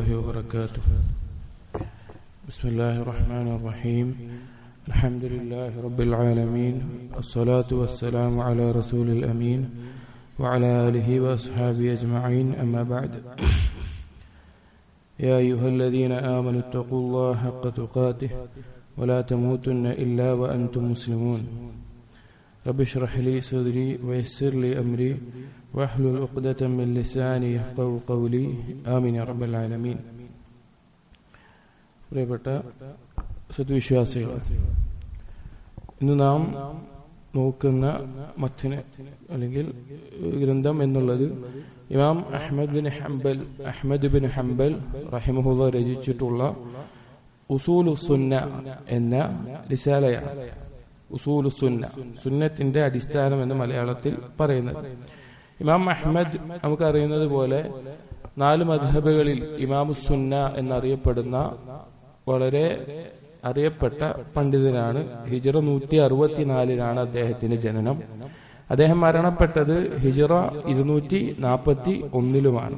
الله وبركاته بسم الله الرحمن الرحيم الحمد لله رب العالمين الصلاة والسلام على رسول الأمين وعلى آله وأصحابه أجمعين أما بعد يا أيها الذين آمنوا اتقوا الله حق تقاته ولا تموتن إلا وأنتم مسلمون رب اشرح لي صدري ويسر لي أمري واحلل عقدة من لساني يفقه قولي آمين يا رب العالمين പ്രിയപ്പെട്ട സദ്വിശ്വാസികൾ ഇന്ന് നാം നോക്കുന്ന മത്തിന് അല്ലെങ്കിൽ ഗ്രന്ഥം എന്നുള്ളത് ഇമാം Ahmad bin Hanbal Ahmad bin Hanbal റഹിമഹുല്ല രചിച്ചിട്ടുള്ള ഉസൂലുസുന്ന എന്ന റിസാലയാണ് ഉസൂലുസുന്ന സുന്നത്തിന്റെ അടിസ്ഥാനം എന്ന് മലയാളത്തിൽ പറയുന്നത് ഇമാം അഹമ്മദ് നമുക്കറിയുന്നത് പോലെ നാല് മധബുകളിൽ ഇമാമുസുന്ന എന്നറിയപ്പെടുന്ന വളരെ അറിയപ്പെട്ട പണ്ഡിതനാണ് ഹിജറ നൂറ്റി അറുപത്തിനാലിനാണ് അദ്ദേഹത്തിന്റെ ജനനം അദ്ദേഹം മരണപ്പെട്ടത് ഹിജറ ഇരുന്നൂറ്റി നാൽപ്പത്തി ഒന്നിലുമാണ്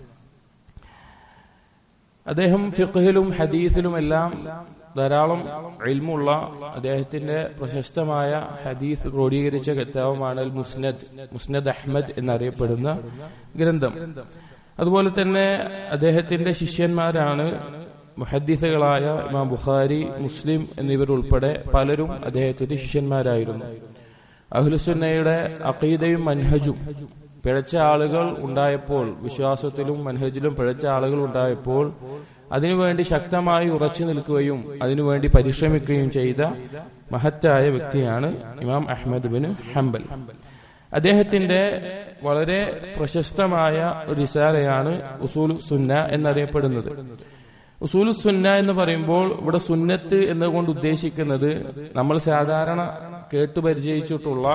അദ്ദേഹം ഫിഖഹിലും ഹദീസിലും എല്ലാം ധാരാളം ഇൽമുള്ള അദ്ദേഹത്തിന്റെ പ്രശസ്തമായ ഹദീസ് ക്രോഡീകരിച്ച കിതാബുമാണ് അൽ മുസ്നദ് മുസ്നദ് അഹ്മദ് എന്നറിയപ്പെടുന്ന ഗ്രന്ഥം അതുപോലെ തന്നെ അദ്ദേഹത്തിന്റെ ശിഷ്യന്മാരാണ് മുഹദ്ദിസുകളായ ഇമാം ബുഖാരി മുസ്ലിം എന്നിവരുൾപ്പെടെ പലരും അദ്ദേഹത്തിന്റെ ശിഷ്യന്മാരായിരുന്നു അഹ്ലുസുന്നയുടെ അഖീദയും മൻഹജും പിഴച്ച ആളുകൾ ഉണ്ടായപ്പോൾ വിശ്വാസത്തിലും മൻഹജിലും പിഴച്ച ആളുകൾ ഉണ്ടായപ്പോൾ അതിനുവേണ്ടി ശക്തമായി ഉറച്ചു നിൽക്കുകയും അതിനുവേണ്ടി പരിശ്രമിക്കുകയും ചെയ്ത മഹത്തായ വ്യക്തിയാണ് ഇമാം അഹമ്മദ് ബിൻ ഹംബൽ അദ്ദേഹത്തിന്റെ വളരെ പ്രശസ്തമായ ഒരു റിസാലയാണ് ഉസൂൽ സുന്ന എന്നറിയപ്പെടുന്നത് ഉസൂൽ സുന്ന എന്ന് പറയുമ്പോൾ ഇവിടെ സുന്നത്ത് എന്നുകൊണ്ട് ഉദ്ദേശിക്കുന്നത് നമ്മൾ സാധാരണ കേട്ടു പരിചയിച്ചിട്ടുള്ള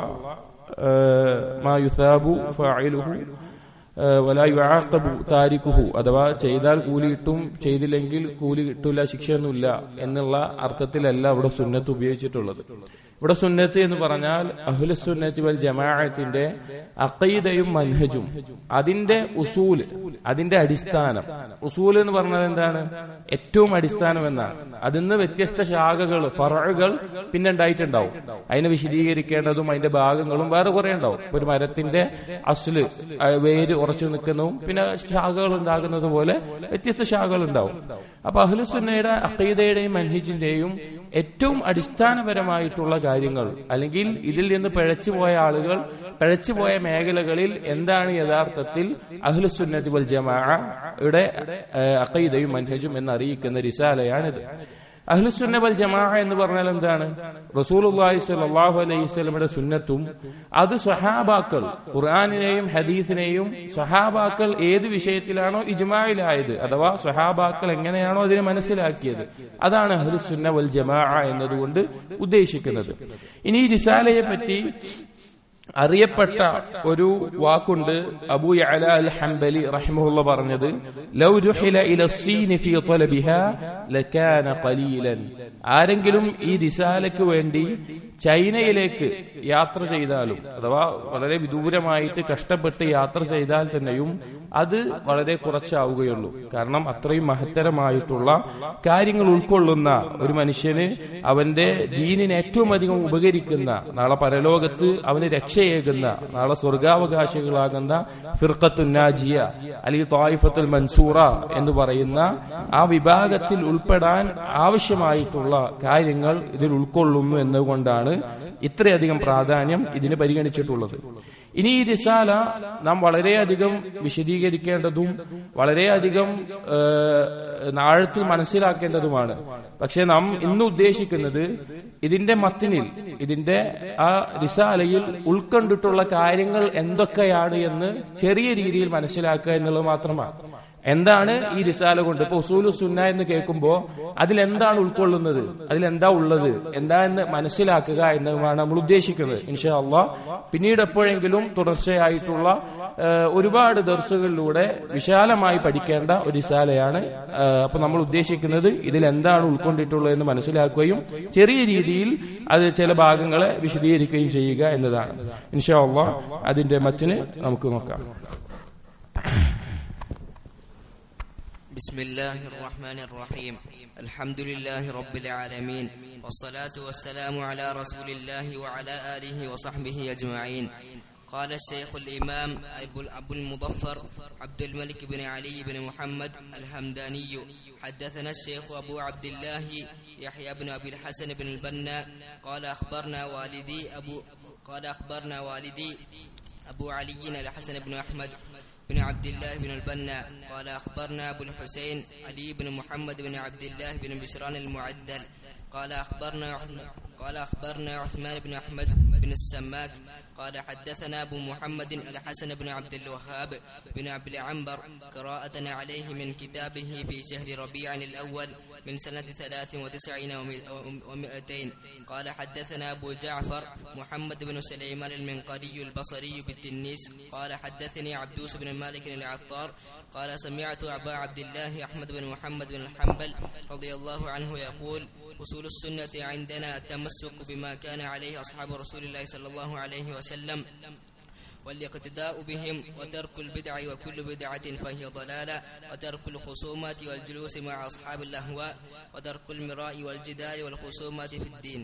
മാ യുസാബു ഫായിലുഹു വല യുആഖബു താരിഖുഹു അഥവാ ചെയ്താൽ കൂലി കിട്ടും ചെയ്തില്ലെങ്കിൽ കൂലി കിട്ടില്ല ശിക്ഷയൊന്നുമില്ല എന്നുള്ള അർത്ഥത്തിലല്ല ഇവിടെ സുന്നത്ത് ഉപയോഗിച്ചിട്ടുള്ളത് ഇവിടെ സുന്നത്ത് എന്ന് പറഞ്ഞാൽ അഹ്ലുസുന്നത്ത് വൽ ജമാഅത്തിന്റെ അഖീദയും മൻഹജും അതിന്റെ ഉസൂല് അതിന്റെ അടിസ്ഥാനം ഉസൂൽ എന്ന് പറഞ്ഞാൽ എന്താണ് ഏറ്റവും അടിസ്ഥാനം എന്നാണ് അതിന്ന് വ്യത്യസ്ത ശാഖകൾ ഫറകൾ പിന്നെ ഉണ്ടായിട്ടുണ്ടാവും അതിനെ വിശദീകരിക്കേണ്ടതും അതിന്റെ ഭാഗങ്ങളും വേറെ കുറെ ഉണ്ടാവും ഒരു മരത്തിന്റെ അസ്ല് വേര് ഉറച്ചു നിൽക്കുന്നതും പിന്നെ ശാഖകൾ ഉണ്ടാകുന്നത് പോലെ വ്യത്യസ്ത ശാഖകൾ ഉണ്ടാവും അപ്പൊ അഹ്ലുസുന്നയുടെ അഖീദയുടെയും മൻഹിജിന്റെയും ഏറ്റവും അടിസ്ഥാനപരമായിട്ടുള്ള കാര്യങ്ങൾ അല്ലെങ്കിൽ ഇതിൽ നിന്ന് പിഴച്ചുപോയ ആളുകൾ പിഴച്ചുപോയ മേഖലകളിൽ എന്താണ് യഥാർത്ഥത്തിൽ അഹ്ലുസുന്നത്തി വൽ ജമാഅയുടെ അഖീദയും മൻഹജും എന്നറിയിക്കുന്ന റിസാലയാണിത് അഹ്ലുസുന്ന വൽ ജമാ എന്ന് പറഞ്ഞാൽ എന്താണ് റസൂലുള്ളാഹി സ്വല്ലല്ലാഹു അലൈഹി വസല്ലമയുടെ സുന്നത്തും അത് സ്വഹാബാക്കൾ ഖുർആനിനെയും ഹദീസിനെയും സ്വഹാബാക്കൾ ഏത് വിഷയത്തിലാണോ ഇജ്മായിലായത് അഥവാ സ്വഹാബാക്കൾ എങ്ങനെയാണോ അതിനെ മനസ്സിലാക്കിയത് അതാണ് അഹ്ലുസുന്ന വൽ ജമാ എന്നതുകൊണ്ട് ഉദ്ദേശിക്കുന്നത് ഇനി ഈ റിസാലയെ പറ്റി അറിയപ്പെട്ട ഒരു വാക്കുണ്ട് അബൂ യഅല അൽ ഹംബലി റഹിമഹുള്ള പറഞ്ഞത് ലൗ രുഹില ഇല സീനി ഫീ ത്വലബിഹാ ലകാന ഖലീലൻ ആരെങ്കിലും ഈ റിസാലയ്ക്ക് വേണ്ടി ചൈനയിലേക്ക് യാത്ര ചെയ്താലും അഥവാ വളരെ വിദൂരമായിട്ട് കഷ്ടപ്പെട്ട് യാത്ര ചെയ്താൽ തന്നെയും അത് വളരെ കുറച്ചാവുകയുള്ളൂ കാരണം അത്രയും മഹത്തരമായിട്ടുള്ള കാര്യങ്ങൾ ഉൾക്കൊള്ളുന്ന ഒരു മനുഷ്യന് അവന്റെ ദീനിന് ഏറ്റവും അധികം ഉപകരിക്കുന്ന നാളെ പരലോകത്ത് അവന് രക്ഷയേകുന്ന നാളെ സ്വർഗാവകാശികളാകുന്ന ഫിർഖത്തുന്നാജിയ അല്ലെങ്കിൽ തായിഫത്തുൽ മൻസൂറ എന്ന് പറയുന്ന ആ വിഭാഗത്തിൽ ഉൾപ്പെടാൻ ആവശ്യമായിട്ടുള്ള കാര്യങ്ങൾ ഇതിൽ ഉൾക്കൊള്ളുന്നു എന്നുകൊണ്ടാണ് ഇത്രയധികം പ്രാധാന്യം ഇതിന് പരിഗണിച്ചിട്ടുള്ളത് ഇനി ഈ റിസാല നാം വളരെയധികം വിശദീകരിക്കേണ്ടതും വളരെയധികം ആഴത്തിൽ മനസ്സിലാക്കേണ്ടതുമാണ് പക്ഷെ നാം ഇന്ന് ഉദ്ദേശിക്കുന്നത് ഇതിന്റെ മത്തിനിൽ ഇതിന്റെ ആ റിസാലയിൽ ഉൾക്കൊണ്ടിട്ടുള്ള കാര്യങ്ങൾ എന്തൊക്കെയാണ് എന്ന് ചെറിയ രീതിയിൽ മനസ്സിലാക്കുക എന്നുള്ളത് മാത്രമാണ് എന്താണ് ഈ റിസാല കൊണ്ട് ഇപ്പൊ ഉസൂലു സുന്ന എന്ന് കേൾക്കുമ്പോൾ അതിലെന്താണ് ഉൾക്കൊള്ളുന്നത് അതിലെന്താ ഉള്ളത് എന്താ എന്ന് മനസ്സിലാക്കുക എന്നതാണ് നമ്മൾ ഉദ്ദേശിക്കുന്നത് ഇൻഷാ അള്ളാഹ് പിന്നീട് എപ്പോഴെങ്കിലും തുടർച്ചയായിട്ടുള്ള ഒരുപാട് ദർസുകളിലൂടെ വിശാലമായി പഠിക്കേണ്ട ഒരു റിസാലയാണ് അപ്പൊ നമ്മൾ ഉദ്ദേശിക്കുന്നത് ഇതിൽ എന്താണ് ഉൾക്കൊണ്ടിട്ടുള്ളത് എന്ന് മനസ്സിലാക്കുകയും ചെറിയ രീതിയിൽ അത് ചില ഭാഗങ്ങളെ വിശദീകരിക്കുകയും ചെയ്യുക എന്നതാണ് ഇൻഷാ അള്ളാഹ് അതിന്റെ മറ്റിന് നമുക്ക് നോക്കാം بسم الله الرحمن الرحيم الحمد لله رب العالمين والصلاة والسلام على رسول الله وعلى آله وصحبه أجمعين قال الشيخ الإمام أبو أبو المظفر عبد الملك بن علي بن محمد الحمداني حدثنا الشيخ أبو عبد الله يحيى بن أبي الحسن بن البنا قال أخبرنا والدي أبو قال أخبرنا والدي أبو علي الحسن بن أحمد بن عبد الله بن البنا قال أخبرنا أبو الحسين علي بن محمد بن عبد الله بن بشران المعدل قال أخبرنا قال أخبرنا عثمان بن أحمد بن السماك قال حدثنا أبو محمد الحسن بن عبد الوهاب بن عبد العنبر قراءة عليه من كتابه في شهر ربيع الأول من سنة ثلاث وتسعين ومئتين قال حدثنا أبو جعفر محمد بن سليمان المنقري البصري بالتنيس قال حدثني عبدوس بن مالك العطار قال سمعت أبا عبد الله أحمد بن محمد بن الحنبل رضي الله عنه يقول أصول السنة عندنا التمسك بما كان عليه أصحاب رسول الله صلى الله عليه وسلم والاقتداء بهم وترك البدع وكل بدعة فهي ضلالة وترك الخصومات والجلوس مع أصحاب الأهواء وترك المراء والجدال والخصومات في الدين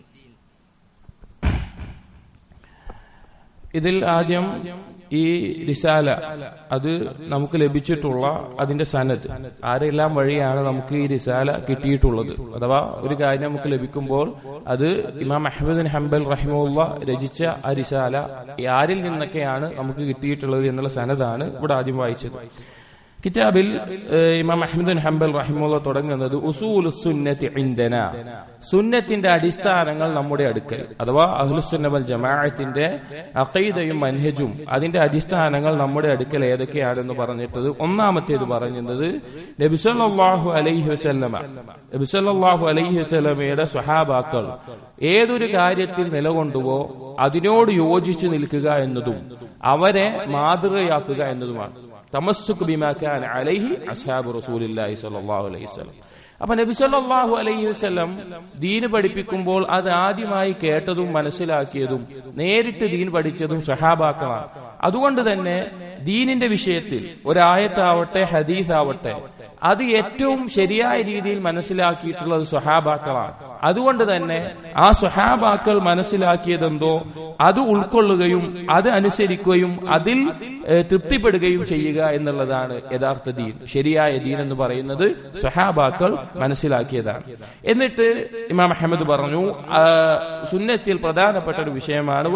ഇതിൽ ആദ്യം ഈ റിസാല അത് നമുക്ക് ലഭിച്ചിട്ടുള്ള അതിന്റെ സനത് ആരെല്ലാം വഴിയാണ് നമുക്ക് ഈ റിസാല കിട്ടിയിട്ടുള്ളത് അഥവാ ഒരു കാര്യം നമുക്ക് ലഭിക്കുമ്പോൾ അത് ഇമാം അഹമ്മദ് ഹംബൽ റഹിമുള്ള രചിച്ച ആ റിസാല ആരിൽ നിന്നൊക്കെയാണ് നമുക്ക് കിട്ടിയിട്ടുള്ളത് എന്നുള്ള സനതാണ് ഇവിടെ ആദ്യം വായിച്ചത് കിതാബിൽ ഇമാം അഹമ്മദ് ഹംബൽ റഹിമുള്ള തുടങ്ങുന്നത് ഉസൂൽ സുന്നത്തി ഇന്ധന സുന്നത്തിന്റെ അടിസ്ഥാനങ്ങൾ നമ്മുടെ അടുക്കൽ അഥവാ അഹ്ലുസുന്ന വൽ ജമാഅത്തിന്റെ അഖീദയും മൻഹജും അതിന്റെ അടിസ്ഥാനങ്ങൾ നമ്മുടെ അടുക്കൽ ഏതൊക്കെയാണെന്ന് പറഞ്ഞിട്ടത് ഒന്നാമത്തേത് പറഞ്ഞത് നബിസല്ലാഹു അലൈഹി വസല്ലമ നബിസല്ലാഹു അലൈഹി വസല്ലമയുടെ സ്വഹാബാക്കൾ ഏതൊരു കാര്യത്തിൽ നിലകൊണ്ടുവോ അതിനോട് യോജിച്ചു നിൽക്കുക എന്നതും അവരെ മാതൃകയാക്കുക എന്നതുമാണ് തമസ്സുക്ക് ബിമാക്കാൻ അലൈഹി അസ്ഹാബ് റസൂലില്ലാഹി സ്വല്ലല്ലാഹു അലൈഹി വസല്ലം അപ്പൊ നബി സല്ലല്ലാഹു അലൈഹി വസല്ലം ദീന് പഠിപ്പിക്കുമ്പോൾ അത് ആദ്യമായി കേട്ടതും മനസ്സിലാക്കിയതും നേരിട്ട് ദീൻ പഠിച്ചതും സഹാബാക്കളാണ് അതുകൊണ്ട് തന്നെ ദീനിന്റെ വിഷയത്തിൽ ഒരായത്താവട്ടെ ഹദീസാവട്ടെ അത് ഏറ്റവും ശരിയായ രീതിയിൽ മനസ്സിലാക്കിയിട്ടുള്ളത് സ്വഹാബാക്കളാണ് അതുകൊണ്ട് തന്നെ ആ സ്വഹാബാക്കൾ മനസ്സിലാക്കിയതെന്തോ അത് ഉൾക്കൊള്ളുകയും അത് അനുസരിക്കുകയും അതിൽ തൃപ്തിപ്പെടുകയും ചെയ്യുക എന്നുള്ളതാണ് യഥാർത്ഥ ദീൻ ശരിയായ ദീൻ എന്ന് പറയുന്നത് സ്വഹാബാക്കൾ മനസ്സിലാക്കിയതാണ് എന്നിട്ട് ഇമാം അഹമ്മദ് പറഞ്ഞു സുന്നത്തിൽ പ്രധാനപ്പെട്ട ഒരു വിഷയമാണ്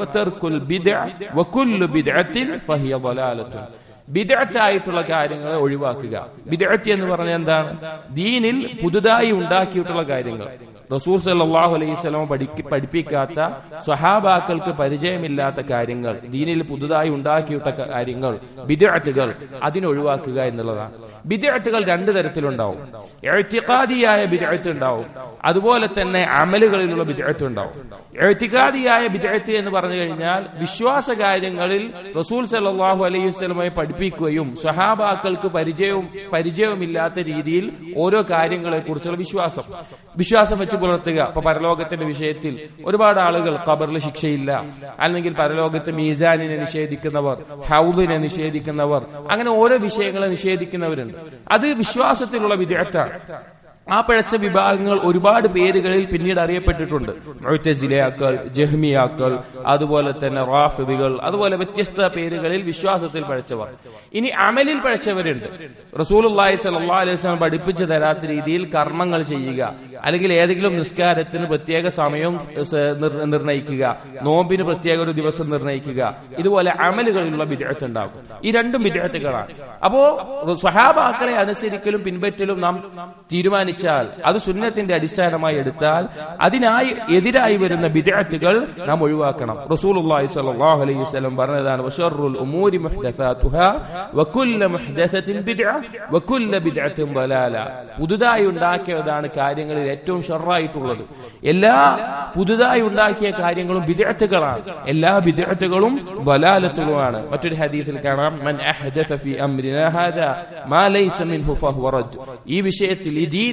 ബിദഅത്തായിട്ടുള്ള കാര്യങ്ങളെ ഒഴിവാക്കുക ബിദഅത്ത് എന്ന് പറഞ്ഞാൽ എന്താണ് ദീനിൽ പുതുതായി ഉണ്ടാക്കിയിട്ടുള്ള കാര്യങ്ങൾ റസൂർ സല്ലാഹു അലൈഹി സ്വലമ പഠിപ്പിക്കാത്ത സ്വഹാബാക്കൾക്ക് പരിചയമില്ലാത്ത കാര്യങ്ങൾ ദീനിൽ പുതുതായി ഉണ്ടാക്കിയിട്ട കാര്യങ്ങൾ ബിദഅത്തുകൾ അതിനൊഴിവാക്കുക എന്നുള്ളതാണ് ബിദഅത്തുകൾ രണ്ടു തരത്തിലുണ്ടാവും എഴുത്തിക്കാദിയായ ബിദഅത്ത് ഉണ്ടാവും അതുപോലെ തന്നെ അമലുകളിലുള്ള ബിദഅത്ത് ഉണ്ടാവും എഴുത്തിക്കാദിയായ ബിദഅത്ത് എന്ന് പറഞ്ഞു കഴിഞ്ഞാൽ വിശ്വാസ കാര്യങ്ങളിൽ റസൂൽ സല്ലാഹു അലൈഹി സ്വലമയെ പഠിപ്പിക്കുകയും സ്വഹാബാക്കൾക്ക് പരിചയവും പരിചയവുമില്ലാത്ത രീതിയിൽ ഓരോ കാര്യങ്ങളെ കുറിച്ചുള്ള വിശ്വാസം വിശ്വാസം വെച്ച് പുലർത്തുക ഇപ്പൊ പരലോകത്തിന്റെ വിഷയത്തിൽ ഒരുപാട് ആളുകൾ ഖബറിൽ ശിക്ഷയില്ല അല്ലെങ്കിൽ പരലോകത്ത് മീസാനിനെ നിഷേധിക്കുന്നവർ ഹൗദിനെ നിഷേധിക്കുന്നവർ അങ്ങനെ ഓരോ വിഷയങ്ങളെ നിഷേധിക്കുന്നവരുണ്ട് അത് വിശ്വാസത്തിലുള്ള വിദഗ്ധാണ് ആ പിഴച്ച വിഭാഗങ്ങൾ ഒരുപാട് പേരുകളിൽ പിന്നീട് അറിയപ്പെട്ടിട്ടുണ്ട് മൊയ്ത്തസിലയാക്കൾ ജഹ്മിയാക്കൾ അതുപോലെ തന്നെ റാഫിദികൾ അതുപോലെ വ്യത്യസ്ത പേരുകളിൽ വിശ്വാസത്തിൽ പഴച്ചവർ ഇനി അമലിൽ പഴച്ചവരുണ്ട് റസൂലുള്ളാഹി സ്വല്ലല്ലാഹു അലൈഹി വസല്ലം പഠിപ്പിച്ചു തരാത്ത രീതിയിൽ കർമ്മങ്ങൾ ചെയ്യുക അല്ലെങ്കിൽ ഏതെങ്കിലും നിസ്കാരത്തിന് പ്രത്യേക സമയം നിർണയിക്കുക നോമ്പിന് പ്രത്യേക ഒരു ദിവസം നിർണയിക്കുക ഇതുപോലെ അമലുകളിലുള്ള വിദഗ്ധ ഉണ്ടാകും ഈ രണ്ടും വിദഗ്ധകളാണ് അപ്പോ സ്വഹാബാക്കളെ അനുസരിക്കലും പിൻപറ്റലും നാം തീരുമാനിച്ചാൽ അത് സുന്നത്തിന്റെ അടിസ്ഥാനമായി എടുത്താൽ അതിനായി എതിരായി വരുന്ന ബിദഅത്തുകൾ നാം ഒഴിവാക്കണം റസൂലുള്ളാഹി സ്വല്ലല്ലാഹു അലൈഹി വസല്ലം പറഞ്ഞതാണ് വശറുൽ ഉമൂരി മുഹ്ദസാതുഹാ വകുല്ല മുഹ്ദസത്തിൻ ബിദ്അ വകുല്ല ബിദ്അത്തിൻ ളലാല പുതുതായി ഉണ്ടാക്കിയതാണ് കാര്യങ്ങളിൽ ഏറ്റവും ഷർറായിട്ടുള്ളത് എല്ലാ പുതുതായി ഉണ്ടാക്കിയ കാര്യങ്ങളും ബിദഅത്തുകളാണ് എല്ലാ ബിദഅത്തുകളും വലാലത്തുകളുമാണ് മറ്റൊരു ഹദീസിൽ കാണാം മൻ അഹ്ദസ ഫീ അംരിനാ ഹാദാ മാ ലൈസ മിൻഹു ഫഹുവ റദ്ദ് ഈ വിഷയത്തിൽ ഈ ദീനിൽ